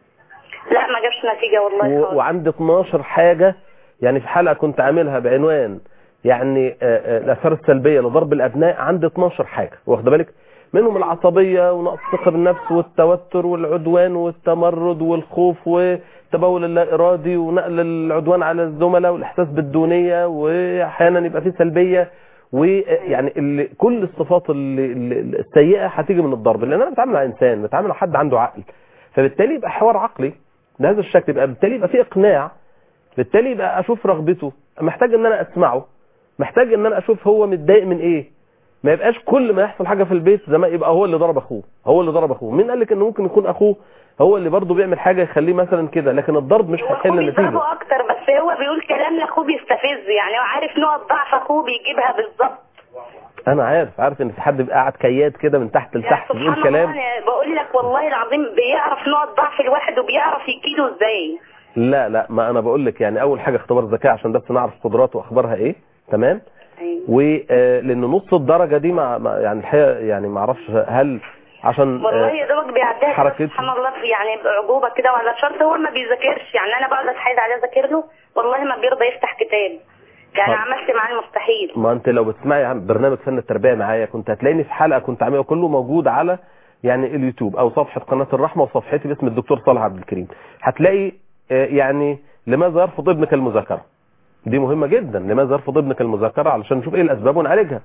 لا ما جابش نتيجه والله و... خالص وعندي 12 حاجه يعني في حلقه كنت عاملها بعنوان يعني آه، آه، الاثار السلبيه لضرب الابناء عندي 12 حاجه واخده بالك منهم العصبيه ونقص الثقه بالنفس والتوتر والعدوان والتمرد والخوف والتبول اللا ارادي ونقل العدوان على الزملاء والاحساس بالدونيه واحيانا يبقى فيه سلبيه ويعني اللي كل الصفات اللي اللي- السيئه هتيجي من الضرب لان انا بتعامل مع انسان بتعامل مع حد عنده عقل فبالتالي يبقى حوار عقلي بهذا الشكل يبقى بالتالي يبقى في اقناع بالتالي يبقى اشوف رغبته محتاج ان انا اسمعه محتاج ان انا اشوف هو متضايق من ايه ما يبقاش كل ما يحصل حاجه في البيت زي ما يبقى هو اللي ضرب اخوه هو اللي ضرب اخوه مين قال لك ان ممكن يكون اخوه هو اللي برضه بيعمل حاجه يخليه مثلا كده لكن الضرب مش هو هيحل اخوه النتيجه بيضربه اكتر بس هو بيقول كلام لاخوه بيستفز يعني هو عارف نقط ضعف اخوه بيجيبها بالظبط انا عارف عارف ان في حد بيبقى قاعد كياد كده من تحت يعني لتحت سبحان بيقول كلام الله أنا بقول لك والله العظيم بيعرف نقط ضعف الواحد وبيعرف يكيده ازاي لا لا ما انا بقول لك يعني اول حاجه اختبار ذكاء عشان بس نعرف قدراته واخبارها ايه تمام أيوة. ولان نص الدرجه دي مع مع- يعني الحقيقه يعني ما اعرفش هل عشان والله آه، يا دوبك بيعديها كده حركته. سبحان الله يعني بعجوبه كده وعلى شرط هو ما بيذاكرش يعني انا بقعد اتحايل عليه اذاكر له والله ما بيرضى يفتح كتاب يعني طب. عملت معاه المستحيل ما انت لو بتسمعي عن برنامج فن التربيه معايا كنت هتلاقيني في حلقه كنت عاملها كله موجود على يعني اليوتيوب او صفحه قناه الرحمه وصفحتي باسم الدكتور صالح عبد الكريم هتلاقي آه، يعني لماذا يرفض ابنك المذاكره دي مهمه جدا لماذا يرفض ابنك المذاكره علشان نشوف ايه الاسباب ونعالجها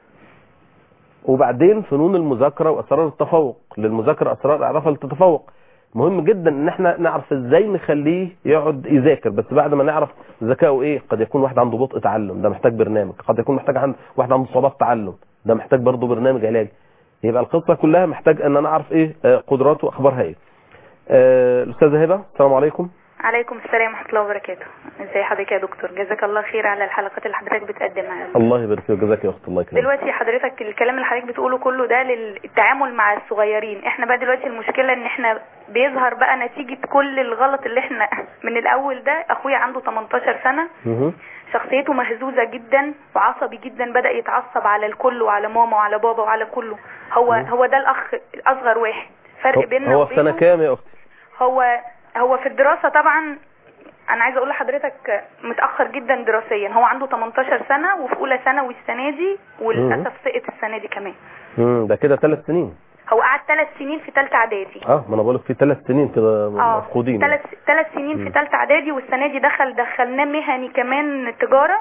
وبعدين فنون المذاكره واسرار التفوق للمذاكره اسرار اعرفها للتفوق مهم جدا ان احنا نعرف ازاي نخليه يقعد يذاكر بس بعد ما نعرف ذكائه ايه قد يكون واحد عنده بطء تعلم ده محتاج برنامج قد يكون محتاج عند واحد عنده صعوبات تعلم ده محتاج برضه برنامج علاج يبقى القصه كلها محتاج ان انا اعرف ايه آه، قدراته واخبارها ايه آه، الاستاذه هبه السلام عليكم عليكم السلام ورحمة الله وبركاته ازي حضرتك يا دكتور جزاك الله خير على الحلقات اللي حضرتك بتقدمها الله يبارك فيك جزاك يا اخت الله يكرمك دلوقتي حضرتك الكلام اللي حضرتك بتقوله كله ده للتعامل مع الصغيرين احنا بقى دلوقتي المشكلة ان احنا بيظهر بقى نتيجة كل الغلط اللي احنا من الاول ده اخويا عنده 18 سنة مهم. شخصيته مهزوزة جدا وعصبي جدا بدأ يتعصب على الكل وعلى ماما وعلى بابا وعلى كله هو مم. هو ده الاخ الاصغر واحد فرق بيننا هو في سنه وبينه كام يا اختي هو هو في الدراسة طبعا انا عايزه اقول لحضرتك متاخر جدا دراسيا هو عنده 18 سنه وفي اولى ثانوي السنه دي وللاسف سقط السنه دي كمان مم، ده كده ثلاث سنين هو قعد ثلاث سنين في ثالثه اعدادي اه ما انا بقول لك في ثلاث سنين كده اه مفقودين ثلاث ثلاث سنين مم. في ثالثه اعدادي والسنه دي دخل دخلناه مهني كمان تجاره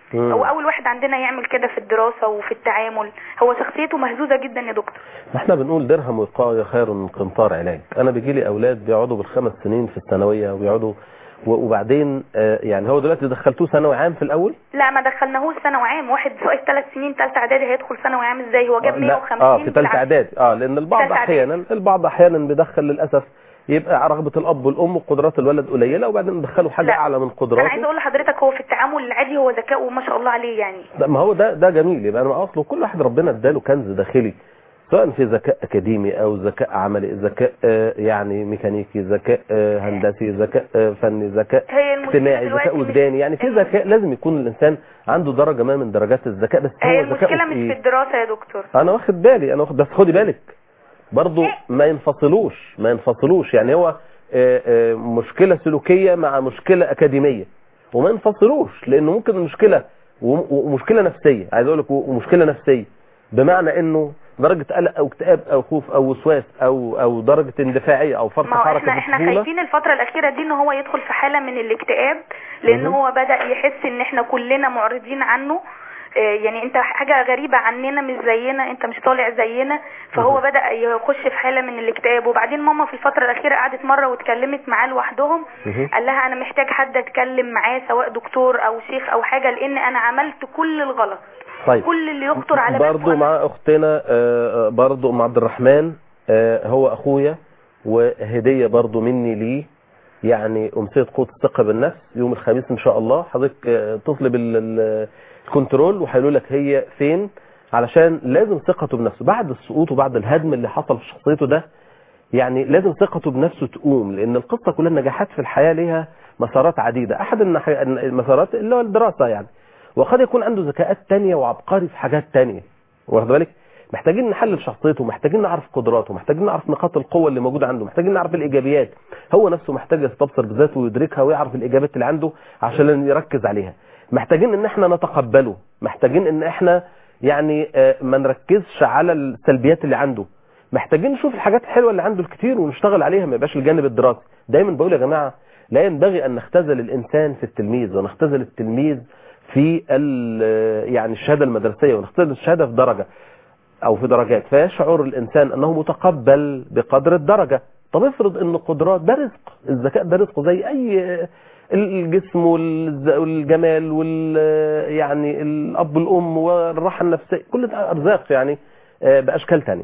مم. هو اول واحد عندنا يعمل كده في الدراسه وفي التعامل هو شخصيته مهزوزه جدا يا دكتور ما احنا بنقول درهم وقاية خير من قنطار علاج انا بيجي لي اولاد بيقعدوا بالخمس سنين في الثانوية وبيقعدوا و- وبعدين آه، يعني هو دلوقتي دخلتوه ثانوي عام في الاول لا ما دخلناهوش ثانوي عام واحد سؤال ثلاث سنين ثالثه اعدادي هيدخل ثانوي عام ازاي هو جاب آه، لا، 150 اه في ثالثه بالعافية. اعدادي اه لان البعض تالتة إعدادي. احيانا البعض احيانا بيدخل للاسف يبقى رغبه الاب والام وقدرات الولد قليله وبعدين ندخله حاجه لا. اعلى من انا قدراته عايزه اقول لحضرتك هو في التعامل العادي هو ذكاؤه ما شاء الله عليه يعني لا، ما هو ده ده جميل يبقى انا اصله كل واحد ربنا اداله كنز داخلي سواء في ذكاء اكاديمي او ذكاء عملي ذكاء آه، يعني ميكانيكي ذكاء آه، هندسي ذكاء آه، فني ذكاء هي المشكله اجتماعي دلوقتي ذكاء مش- وجداني يعني في الم- ذكاء لازم يكون الانسان عنده درجه ما من درجات الذكاء بس هي هو ذكاؤه المشكله في مش إيه؟ في الدراسه يا دكتور انا واخد بالي انا واخد بس خدي بالك برضو ما ينفصلوش ما ينفصلوش يعني هو آه، آه، مشكلة سلوكية مع مشكلة أكاديمية وما ينفصلوش لأنه ممكن المشكلة وم- ومشكلة نفسية عايز أقول لك ومشكلة نفسية بمعنى إنه درجة قلق أو اكتئاب أو خوف أو وسواس أو أو درجة اندفاعية أو فرط ما هو حركة احنا احنا بسهولة خايفين الفترة الأخيرة دي ان هو يدخل في حالة من الاكتئاب لان مهم. هو بدأ يحس ان احنا كلنا معرضين عنه آه، يعني انت حاجة غريبة عننا مش زينا انت مش طالع زينا فهو مهم. بدأ يخش في حالة من الاكتئاب وبعدين ماما في الفترة الأخيرة قعدت مرة واتكلمت معاه لوحدهم مهم. قال لها انا محتاج حد اتكلم معاه سواء دكتور او شيخ او حاجة لان انا عملت كل الغلط طيب كل اللي يخطر على بالك برضو وأنا- مع اختنا آه، آه، برضو ام عبد الرحمن آه، هو اخويا وهديه برضو مني ليه يعني امسيه قوه الثقه بالنفس يوم الخميس ان شاء الله حضرتك آه، اتصلي بالكنترول وهيقولوا لك هي فين علشان لازم ثقته بنفسه بعد السقوط وبعد الهدم اللي حصل في شخصيته ده يعني لازم ثقته بنفسه تقوم لان القصه كلها النجاحات في الحياه ليها مسارات عديده احد النح- المسارات اللي هو الدراسه يعني وقد يكون عنده ذكاءات تانية وعبقري في حاجات تانية واخد بالك محتاجين نحلل شخصيته محتاجين نعرف قدراته محتاجين نعرف نقاط القوة اللي موجودة عنده محتاجين نعرف الإيجابيات هو نفسه محتاج يستبصر بذاته ويدركها ويعرف الإيجابيات اللي عنده عشان يركز عليها محتاجين ان احنا نتقبله محتاجين ان احنا يعني آه، ما نركزش على السلبيات اللي عنده محتاجين نشوف الحاجات الحلوة اللي عنده الكتير ونشتغل عليها ما يبقاش الجانب الدراسي دايما بقول يا جماعة لا ينبغي ان نختزل الانسان في التلميذ ونختزل التلميذ في ال- يعني الشهادة المدرسية ونختزل الشهادة في درجة او في درجات فيشعر الانسان انه متقبل بقدر الدرجة طب افرض ان قدرات ده رزق الذكاء ده رزق زي اي الجسم والز- والجمال وال يعني الاب والام والراحه النفسيه كل ده ارزاق يعني آه، باشكال تانية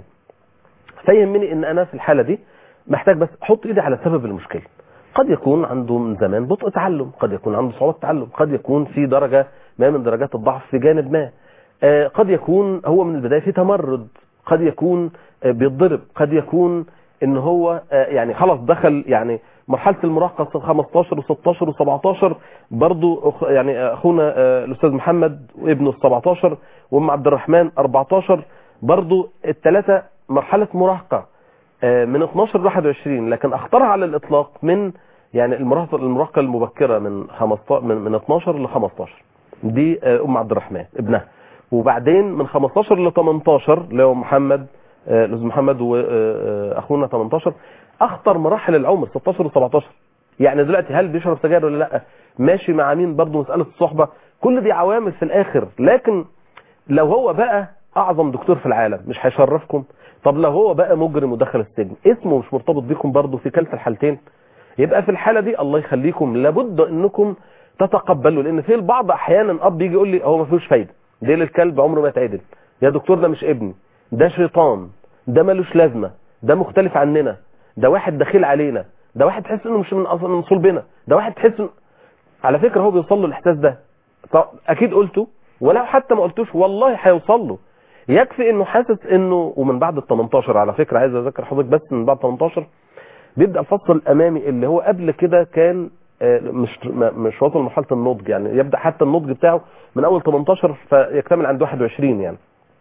فيهمني ان انا في الحاله دي محتاج بس احط ايدي على سبب المشكله قد يكون عنده من زمان بطء تعلم قد يكون عنده صعوبه تعلم قد يكون في درجه ما من درجات الضعف في جانب ما آه، قد يكون هو من البدايه في تمرد قد يكون آه، بيتضرب قد يكون ان هو آه، يعني خلاص دخل يعني مرحله المراهقه 15 و16 و17 برضو أخ- يعني اخونا آه، الاستاذ محمد وابنه ال 17 وام عبد الرحمن 14 برضو الثلاثه مرحله مراهقه آه، من 12 ل 21 لكن اخطرها على الاطلاق من يعني المراهقه المراهقه المبكره من 15 من, من 12 ل 15 دي آه، ام عبد الرحمن ابنها وبعدين من 15 ل 18 اللي هو محمد آه، الاستاذ محمد واخونا 18 اخطر مراحل العمر 16 و 17 يعني دلوقتي هل بيشرب سجاير ولا لا ماشي مع مين برضه مساله الصحبه كل دي عوامل في الاخر لكن لو هو بقى اعظم دكتور في العالم مش هيشرفكم طب لو هو بقى مجرم ودخل السجن اسمه مش مرتبط بيكم برضه في كلتا الحالتين يبقى في الحاله دي الله يخليكم لابد انكم تتقبلوا لان في البعض احيانا اب يجي يقول لي هو ما فيهوش فايده ديل الكلب عمره ما يتعدل يا دكتور ده مش ابني ده شيطان ده ملوش لازمه ده مختلف عننا ده واحد دخيل علينا ده واحد تحس انه مش من اصلا من صلبنا ده واحد تحس إنه... على فكره هو بيوصل له الاحساس ده طب اكيد قلته ولو حتى ما قلتوش والله هيوصل له يكفي انه حاسس انه ومن بعد ال 18 على فكره عايز اذكر حضرتك بس من بعد 18 بيبدا الفصل الامامي اللي هو قبل كده كان آه، مش ما- مش واصل لمرحله النضج يعني يبدا حتى النضج بتاعه من اول 18 فيكتمل عند 21 يعني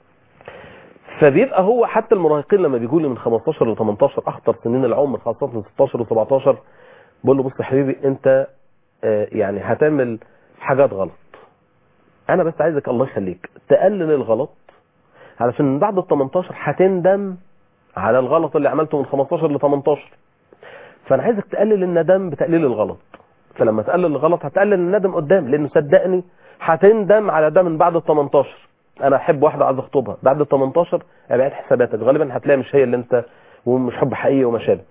فبيبقى هو حتى المراهقين لما بيجوا لي من 15 ل 18 اخطر سنين العمر خاصه من 16 و 17 بقول له بص يا حبيبي انت آه، يعني هتعمل حاجات غلط انا بس عايزك الله يخليك تقلل الغلط علشان من بعد ال 18 هتندم على الغلط اللي عملته من 15 ل 18 فانا عايزك تقلل الندم بتقليل الغلط فلما تقلل الغلط هتقلل الندم قدام لانه صدقني هتندم على ده من بعد ال 18 انا احب واحده عايز اخطبها بعد ال 18 ابعد حساباتك غالبا هتلاقي مش هي اللي انت ومش حب حقيقي وما شابه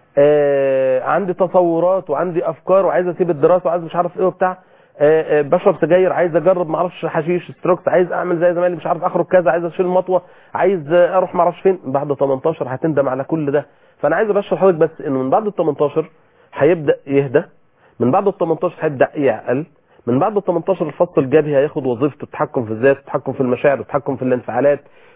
آه عندي تصورات وعندي افكار وعايز اسيب الدراسه وعايز مش عارف ايه وبتاع آه آه بشرب سجاير عايز اجرب ما اعرفش حشيش ستروكس عايز اعمل زي زمايلي مش عارف اخرج كذا عايز اشيل مطوه عايز آه اروح ما اعرفش فين بعد 18 هتندم على كل ده فانا عايز ابشر حضرتك بس انه من بعد ال 18 هيبدا يهدى من بعد ال 18 هيبدا يعقل من بعد ال 18 الفصل الجبهي هياخد وظيفته التحكم في الذات التحكم في المشاعر التحكم في الانفعالات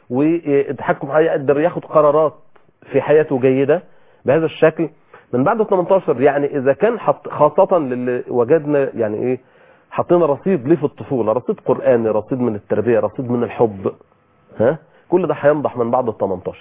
والتحكم هيقدر ياخد قرارات في حياته جيده بهذا الشكل من بعد ال 18 يعني اذا كان حط خاصه للي وجدنا يعني ايه حطينا رصيد ليه في الطفوله رصيد قراني رصيد من التربيه رصيد من الحب ها كل ده هينضح من بعد ال 18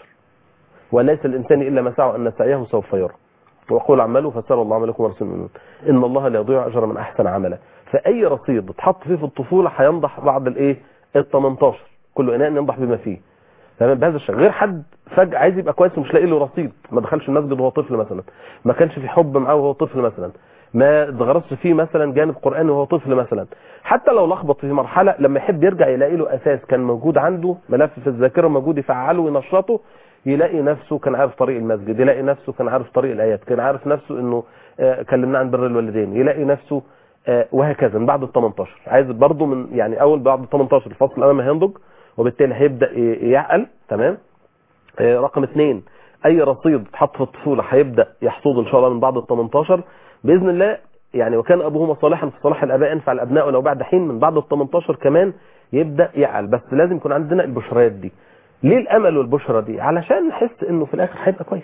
وليس الانسان الا ما سعى ان سعيه سوف يرى وقول اعملوا فسر الله عملكم ورسول المؤمنون ان الله لا يضيع اجر من احسن عملا فاي رصيد اتحط فيه في الطفوله هينضح بعد الايه ال 18 كل اناء ينضح بما فيه تمام بهذا الشكل غير حد فجاه عايز يبقى كويس ومش لاقي له رصيد ما دخلش المسجد وهو طفل مثلا ما كانش في حب معاه وهو طفل مثلا ما اتغرسش فيه مثلا جانب قراني وهو طفل مثلا حتى لو لخبط في مرحله لما يحب يرجع يلاقي له اساس كان موجود عنده ملف في الذاكره موجود يفعله وينشطه يلاقي نفسه كان عارف طريق المسجد يلاقي نفسه كان عارف طريق الايات كان عارف نفسه انه آه كلمنا عن بر الوالدين يلاقي نفسه آه وهكذا من بعد ال 18 عايز برضه من يعني اول بعد ال 18 الفصل الامامي هينضج وبالتالي هيبدا يعقل تمام آه رقم اثنين اي رصيد اتحط في الطفوله هيبدا يحصد ان شاء الله من بعد ال 18 باذن الله يعني وكان ابوهما صالحا في صلاح الاباء ينفع الابناء ولو بعد حين من بعد ال 18 كمان يبدا يعقل بس لازم يكون عندنا البشريات دي ليه الامل والبشرى دي علشان نحس انه في الاخر هيبقى كويس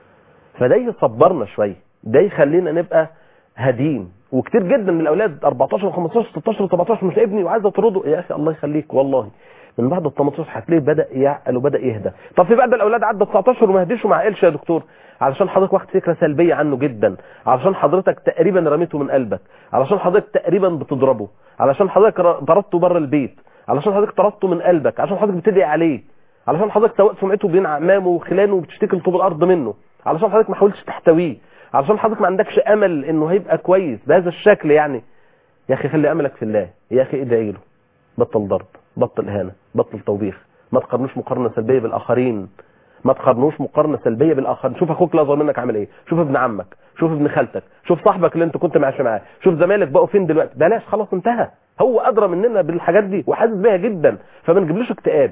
فده يصبرنا شويه ده يخلينا نبقى هادين وكتير جدا من الاولاد 14 و15 16 و17 مش ابني وعايز اطرده يا اخي الله يخليك والله من بعد ال 18 هتلاقيه بدا يعقل وبدا يهدى طب في بعد الاولاد عدى 19 وما هديش وما عقلش يا دكتور علشان حضرتك واخد فكره سلبيه عنه جدا علشان حضرتك تقريبا رميته من قلبك علشان حضرتك تقريبا بتضربه علشان حضرتك طردته بره البيت علشان حضرتك طردته من قلبك علشان حضرتك بتدعي عليه علشان حضرتك سواء سمعته بين اعمامه وخلانه وبتشتكي لطوب الارض منه علشان حضرتك ما حاولتش تحتويه علشان حضرتك ما عندكش امل انه هيبقى كويس بهذا الشكل يعني يا اخي خلي املك في الله يا اخي ادعي له بطل ضرب بطل اهانه بطل توبيخ ما تقارنوش مقارنه سلبيه بالاخرين ما تقارنوش مقارنه سلبيه بالاخرين شوف اخوك الاصغر منك عامل ايه شوف ابن عمك شوف ابن خالتك شوف صاحبك اللي انت كنت ماشي معاه شوف زمايلك بقوا فين دلوقتي بلاش خلاص انتهى هو ادرى مننا بالحاجات دي وحاسس بيها جدا فما نجيبلوش اكتئاب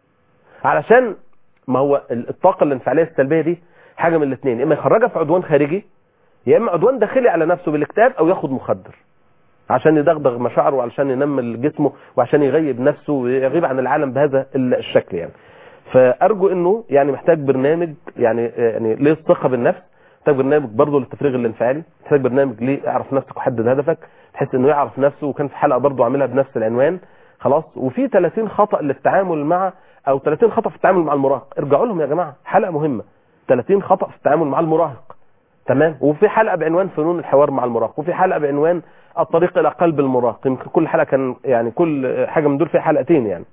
علشان ما هو الطاقه الانفعاليه السلبيه دي حاجه من الاثنين اما يخرجها في عدوان خارجي يا اما عدوان داخلي على نفسه بالاكتئاب او ياخد مخدر عشان يدغدغ مشاعره وعشان ينمل جسمه وعشان يغيب نفسه ويغيب عن العالم بهذا الشكل يعني فارجو انه يعني محتاج برنامج يعني يعني ليه الثقه بالنفس محتاج برنامج برضه للتفريغ الانفعالي محتاج برنامج ليه اعرف نفسك وحدد هدفك بحيث انه يعرف نفسه وكان في حلقه برضه عاملها بنفس العنوان خلاص وفي 30 خطا للتعامل مع او 30 خطا في التعامل مع المراهق ارجعوا لهم يا جماعه حلقه مهمه 30 خطا في التعامل مع المراهق تمام وفي حلقه بعنوان فنون الحوار مع المراهق وفي حلقه بعنوان الطريق الى قلب المراهق يمكن كل حلقه كان يعني كل حاجه من دول فيها حلقتين يعني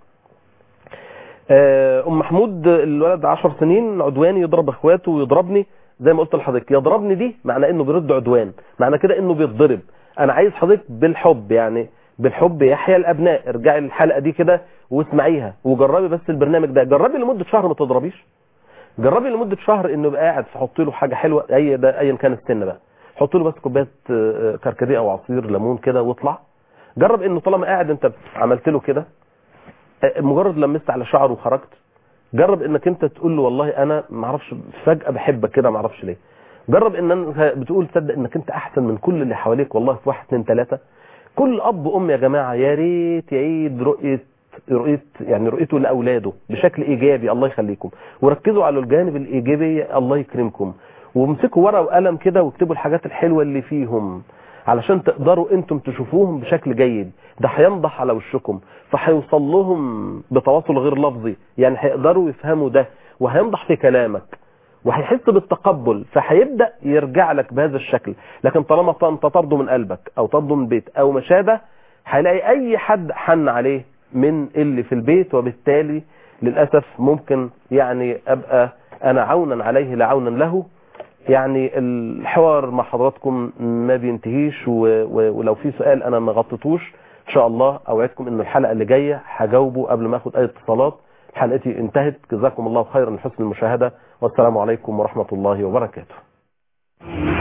ام محمود الولد 10 سنين عدواني يضرب اخواته ويضربني زي ما قلت لحضرتك يضربني دي معنى انه بيرد عدوان معنى كده انه بيتضرب انا عايز حضرتك بالحب يعني بالحب يحيى الابناء ارجعي الحلقه دي كده واسمعيها وجربي بس البرنامج ده جربي لمده شهر ما تضربيش جربي لمده شهر انه يبقى قاعد تحط له حاجه حلوه اي ده ايا كان السن بقى حط له بس كوبايه كركديه او عصير ليمون كده واطلع جرب انه طالما قاعد انت عملت له كده مجرد لمست على شعره وخرجت جرب انك انت تقول له والله انا ما اعرفش فجاه بحبك كده ما اعرفش ليه جرب ان انت بتقول تصدق انك انت احسن من كل اللي حواليك والله في واحد اثنين ثلاثه كل اب وام يا جماعه يا ريت يعيد رؤيه رؤيه يعني رؤيته لاولاده بشكل ايجابي الله يخليكم وركزوا على الجانب الايجابي الله يكرمكم وامسكوا ورقه وقلم كده واكتبوا الحاجات الحلوه اللي فيهم علشان تقدروا انتم تشوفوهم بشكل جيد ده هينضح على وشكم فهيوصل لهم بتواصل غير لفظي يعني هيقدروا يفهموا ده وهينضح في كلامك وهيحس بالتقبل فهيبدا يرجع لك بهذا الشكل لكن طالما انت طرده من قلبك او طرده من البيت او ما شابه هيلاقي اي حد حن عليه من اللي في البيت وبالتالي للاسف ممكن يعني ابقى انا عونا عليه لا عونا له يعني الحوار مع حضراتكم ما بينتهيش و... و... ولو في سؤال انا ما غطيتوش ان شاء الله اوعدكم ان الحلقه اللي جايه هجاوبه قبل ما اخد اي اتصالات حلقتي انتهت جزاكم الله خيرا لحسن المشاهده والسلام عليكم ورحمه الله وبركاته